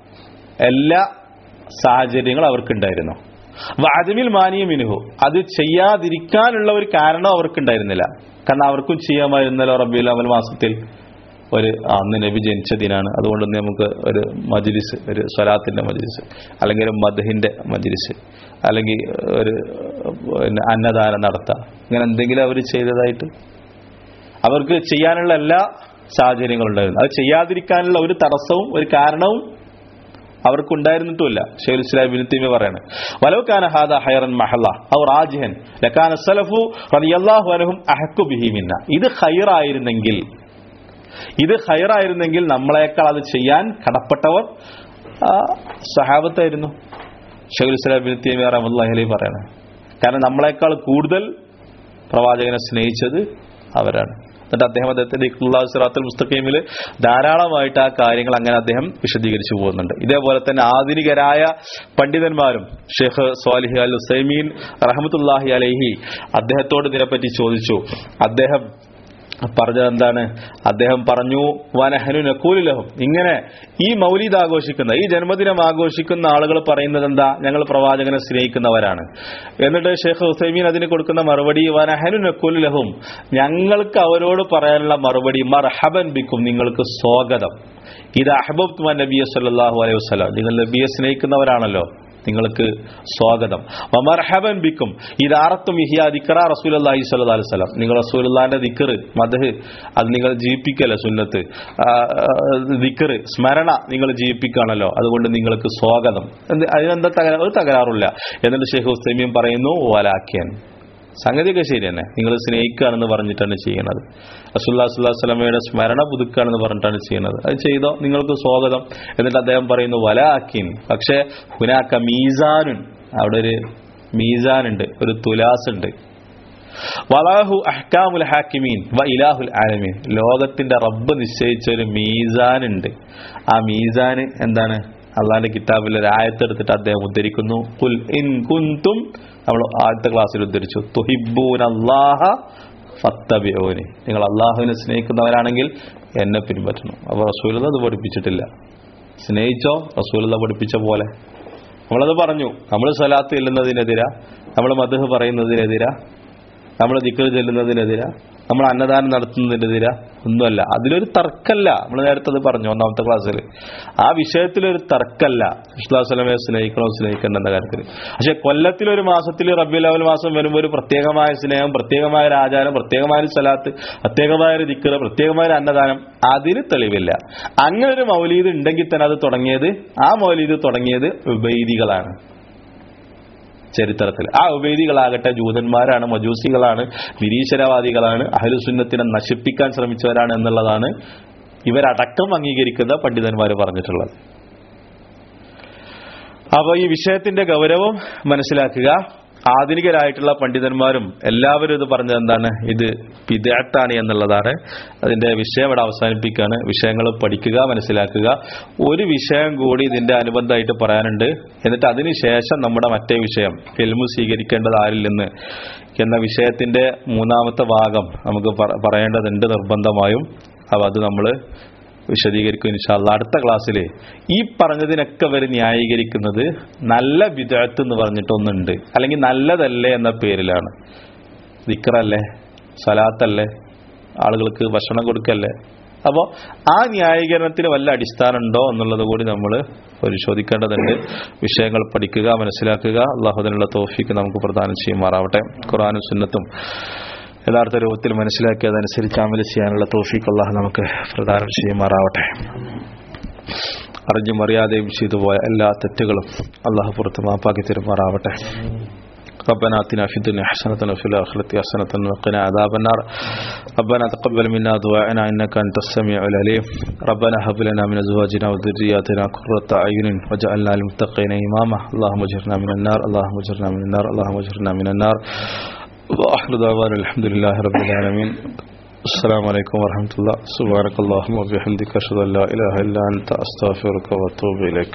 എല്ലാ സാഹചര്യങ്ങളും അവർക്കുണ്ടായിരുന്നു വാദിമിൽ മാനിയ മിനുഹു അത് ചെയ്യാതിരിക്കാനുള്ള ഒരു കാരണം അവർക്കുണ്ടായിരുന്നില്ല കാരണം അവർക്കും ചെയ്യാമായിരുന്നല്ലോ റബീൽ അവൽ മാസത്തിൽ ഒരു ആ, അന്ന് നബി ജനിച്ച ദിനാണ് അതുകൊണ്ട് ഇന്ന് നമുക്ക് ഒരു മജ്ലിസ് ഒരു സ്വലാത്തിന്റെ മജ്ലിസ് അല്ലെങ്കിൽ ഒരു മദ്ഹിന്റെ മജ്ലിസ് അല്ലെങ്കിൽ ഒരു പിന്നെ അന്നദാനം നടത്താം ഇങ്ങനെ എന്തെങ്കിലും അവർ ചെയ്തതായിട്ട് അവർക്ക് ചെയ്യാനുള്ള എല്ലാ സാഹചര്യങ്ങളും ഉണ്ടായിരുന്നു അത് ചെയ്യാതിരിക്കാനുള്ള ഒരു തടസ്സവും ഒരു കാരണവും അവർക്കുണ്ടായിരുന്നിട്ടുമില്ല ഷെയ്ഖുൽ ഇസ്ലാം ഇബ്നു തൈമിയ പറയാണ് വലൗ കാന ഹാദ ഹൈറൻ മഹല്ല ഔ റാജിഹൻ ലകാന സലഫു റളിയല്ലാഹു അൻഹും അഹക്കു ബിഹി മിന്ന ഇത് ഖൈറായിരുന്നെങ്കിൽ ഇത് ഖൈറായിരുന്നെങ്കിൽ നമ്മളെക്കാൾ അത് ചെയ്യാൻ കടപ്പെട്ടവർ ആ, സഹാബത്തായിരുന്നു ഷെയ്ഖുൽ ഇസ്ലാം ഇബ്നു തൈമിയ റഹ്മത്തുള്ളാഹി അലൈഹി പറയാണ് കാരണം നമ്മളെക്കാൾ കൂടുതൽ പ്രവാചകനെ സ്നേഹിച്ചത് അവരാണ് എന്നിട്ട് അദ്ദേഹം അദ്ദേഹത്തിന്റെ ഇഖ്ലാസ് സിറാത്തുൽ മുസ്തഖീമിൽ ധാരാളമായിട്ട് ആ കാര്യങ്ങൾ അങ്ങനെ അദ്ദേഹം വിശദീകരിച്ചു പോകുന്നുണ്ട് ഇതേപോലെ തന്നെ ആധുനികരായ പണ്ഡിതന്മാരും ഷെയ്ഖ് സ്വാലിഹ് അൽ ഹുസൈമീൻ റഹമത്തുല്ലാഹി അലൈഹി അദ്ദേഹത്തോട് ഇതിനെപ്പറ്റി ചോദിച്ചു അദ്ദേഹം പറഞ്ഞത് എന്താണ് അദ്ദേഹം പറഞ്ഞു വനഹനു നക്കൂലിലഹും ഇങ്ങനെ ഈ മൗലീദ് ആഘോഷിക്കുന്ന ഈ ജന്മദിനം ആഘോഷിക്കുന്ന ആളുകൾ പറയുന്നത് എന്താ ഞങ്ങൾ പ്രവാചകനെ സ്നേഹിക്കുന്നവരാണ് എന്നിട്ട് ഷെയ്ഖ് ഹുസൈമീൻ അതിന് കൊടുക്കുന്ന മറുപടി വനഹനു നക്കൂലിലഹും ഞങ്ങൾക്ക് അവരോട് പറയാനുള്ള മറുപടി മർഹബൻ ബിക്കും നിങ്ങൾക്ക് സ്വാഗതം ഇത് അഹബബ് നബിയ സല്ലാഹു അലൈഹി വസ്ലാം നിങ്ങൾ നബിയെ സ്നേഹിക്കുന്നവരാണല്ലോ നിങ്ങൾക്ക് സ്വാഗതം വമർഹബൻ ബിക്കും ഇതാറത്തും ഇഹിയ ദിക്കറ റസൂലി സ്വല്ലല്ലാഹി അലൈഹി വസല്ലം നിങ്ങൾ റസൂലുള്ളാന്റെ ദിക്കർ മദഹ് അത് നിങ്ങൾ ജീവിപ്പിക്കല്ല സുന്നത്ത് ആ, ആ, ദിക്കർ സ്മരണ നിങ്ങൾ ജീവിപ്പിക്കുകയാണല്ലോ അതുകൊണ്ട് നിങ്ങൾക്ക് സ്വാഗതം എന്ത് അതിനെന്താ തകരാ ഒരു തകരാറില്ല എന്നിട്ട് ഷെയ്ഖ് ഹുസൈമിയും പറയുന്നു വലാക്കിയൻ സംഗതിയൊക്കെ ശരി തന്നെ നിങ്ങൾ സ്നേഹിക്കുകയാണെന്ന് പറഞ്ഞിട്ടാണ് ചെയ്യുന്നത് റസൂല്ലാ സ്വല്ലാ സ്വലമയുടെ സ്മരണ പുതുക്കുകയാണെന്ന് പറഞ്ഞിട്ടാണ് ചെയ്യുന്നത് അത് ചെയ്തോ നിങ്ങൾക്ക് സ്വാഗതം എന്നിട്ട് അദ്ദേഹം പറയുന്നു വലാക്കിൻ പക്ഷേ ഹുനാക്ക മീസാനുൻ അവിടെ ഒരു മീസാനുണ്ട് ഒരു തുലാസ് ഉണ്ട് വലാഹു അഹ്കാമുൽ ഹാക്കിമീൻ വ ഇലാഹുൽ ആലമീൻ ലോകത്തിന്റെ റബ്ബ് നിശ്ചയിച്ച ഒരു മീസാൻ ഉണ്ട് ആ മീസാന് എന്താണ് അള്ളാന്റെ കിതാബിൽ ഒരു ആയത്തെടുത്തിട്ട് അദ്ദേഹം ഉദ്ധരിക്കുന്നു കുൽ ഇൻ കുന്തും നമ്മൾ ആദ്യത്തെ ക്ലാസ്സിൽ ഉദ്ധരിച്ചു തുഹിബൂൻ അള്ളാഹ ഫത്തബിയോനി നിങ്ങൾ അള്ളാഹുവിനെ സ്നേഹിക്കുന്നവരാണെങ്കിൽ എന്നെ പിൻപറ്റണം അപ്പൊ റസൂലത അത് പഠിപ്പിച്ചിട്ടില്ല സ്നേഹിച്ചോ റസൂലത പഠിപ്പിച്ച പോലെ നമ്മളത് പറഞ്ഞു നമ്മൾ സ്വലാത്ത് ചെല്ലുന്നതിനെതിരാ നമ്മൾ മധുഹ് പറയുന്നതിനെതിരാ നമ്മൾ ദിക്കർ ചെല്ലുന്നതിനെതിരാ നമ്മൾ അന്നദാനം നടത്തുന്നതിനെതിരാ ഒന്നുമല്ല അതിലൊരു തർക്കല്ല നമ്മൾ നേരത്തെ അത് പറഞ്ഞു ഒന്നാമത്തെ ക്ലാസ്സിൽ ആ വിഷയത്തിലൊരു തർക്കല്ല ഇസ്ലാസ്ലമെ സ്നേഹിക്കണോ സ്നേഹിക്കണ്ട എന്ന കാര്യത്തിൽ പക്ഷെ കൊല്ലത്തിലൊരു മാസത്തിൽ റബ്ബിലവൽ മാസം വരുമ്പോൾ ഒരു പ്രത്യേകമായ സ്നേഹം പ്രത്യേകമായ ഒരു ആചാരം പ്രത്യേകമായ ഒരു സ്ഥലത്ത് പ്രത്യേകമായ ഒരു ദിക്കർ പ്രത്യേകമായ ഒരു അന്നദാനം അതിന് തെളിവില്ല അങ്ങനെ ഒരു മൗലീദ് ഉണ്ടെങ്കിൽ തന്നെ അത് തുടങ്ങിയത് ആ മൗലീദ് തുടങ്ങിയത് ഉബൈദികളാണ് ചരിത്രത്തിൽ ആ ഉബൈദികളാകട്ടെ ജൂതന്മാരാണ് മജൂസികളാണ് നിരീശ്വരവാദികളാണ് അഹലുസുന്നത്തിനെ നശിപ്പിക്കാൻ ശ്രമിച്ചവരാണ് എന്നുള്ളതാണ് ഇവരടക്കം അംഗീകരിക്കുന്ന പണ്ഡിതന്മാർ പറഞ്ഞിട്ടുള്ളത് അപ്പൊ ഈ വിഷയത്തിന്റെ ഗൗരവം മനസ്സിലാക്കുക ആധുനികരായിട്ടുള്ള പണ്ഡിതന്മാരും എല്ലാവരും ഇത് പറഞ്ഞത് എന്താണ് ഇത് പിതാട്ടാണ് എന്നുള്ളതാണ് അതിന്റെ വിഷയം ഇവിടെ അവസാനിപ്പിക്കുകയാണ് വിഷയങ്ങൾ പഠിക്കുക മനസ്സിലാക്കുക ഒരു വിഷയം കൂടി ഇതിന്റെ അനുബന്ധമായിട്ട് പറയാനുണ്ട് എന്നിട്ട് അതിനുശേഷം നമ്മുടെ മറ്റേ വിഷയം എൽമു സ്വീകരിക്കേണ്ടത് ആരിൽ നിന്ന് എന്ന വിഷയത്തിന്റെ മൂന്നാമത്തെ ഭാഗം നമുക്ക് പറ- പറയേണ്ടതുണ്ട് നിർബന്ധമായും അപ്പൊ അത് നമ്മൾ വിശദീകരിക്കും ഇൻഷാല്ല അടുത്ത ക്ലാസ്സിൽ ഈ പറഞ്ഞതിനൊക്കെ അവർ ന്യായീകരിക്കുന്നത് നല്ല വിദഗ്ധ എന്ന് പറഞ്ഞിട്ടൊന്നുണ്ട് അല്ലെങ്കിൽ നല്ലതല്ലേ എന്ന പേരിലാണ് ദിക്റല്ലേ സലാത്തല്ലേ ആളുകൾക്ക് ഭക്ഷണം കൊടുക്കല്ലേ അപ്പോൾ ആ ന്യായീകരണത്തിന് വല്ല അടിസ്ഥാനമുണ്ടോ എന്നുള്ളത് കൂടി നമ്മൾ പരിശോധിക്കേണ്ടതുണ്ട് വിഷയങ്ങൾ പഠിക്കുക മനസ്സിലാക്കുക അള്ളാഹുദിനുള്ള തോഫിക്ക് നമുക്ക് പ്രദാനം ചെയ്യുമാറാവട്ടെ ഖുറാനും സുന്നത്തും യഥാർത്ഥ രൂപത്തിൽ മനസ്സിലാക്കി അതനുസരിച്ച് അമല് ചെയ്യാനുള്ള തോഫിക്ക് അള്ളാഹ് നമുക്ക് പ്രദാനം ചെയ്യുമാറാവട്ടെ അറിഞ്ഞും അറിയാതെയും ചെയ്തു പോയ എല്ലാ തെറ്റുകളും അള്ളാഹു പുറത്ത് മാപ്പാക്കി തരുമാറാവട്ടെ ربنا آتنا في الدنيا حسنة وفي الآخرة حسنة وقنا عذاب النار ربنا تقبل منا دعاءنا إنك أنت السميع العليم ربنا هب لنا من أزواجنا وذرياتنا قرة أعين وجعلنا للمتقين إماما اللهم اجرنا من النار اللهم اجرنا من النار اللهم اجرنا من النار وآخر دعوانا الحمد لله رب العالمين السلام عليكم ورحمة الله سبحانك اللهم وبحمدك أشهد أن لا إله إلا أنت أستغفرك وأتوب إليك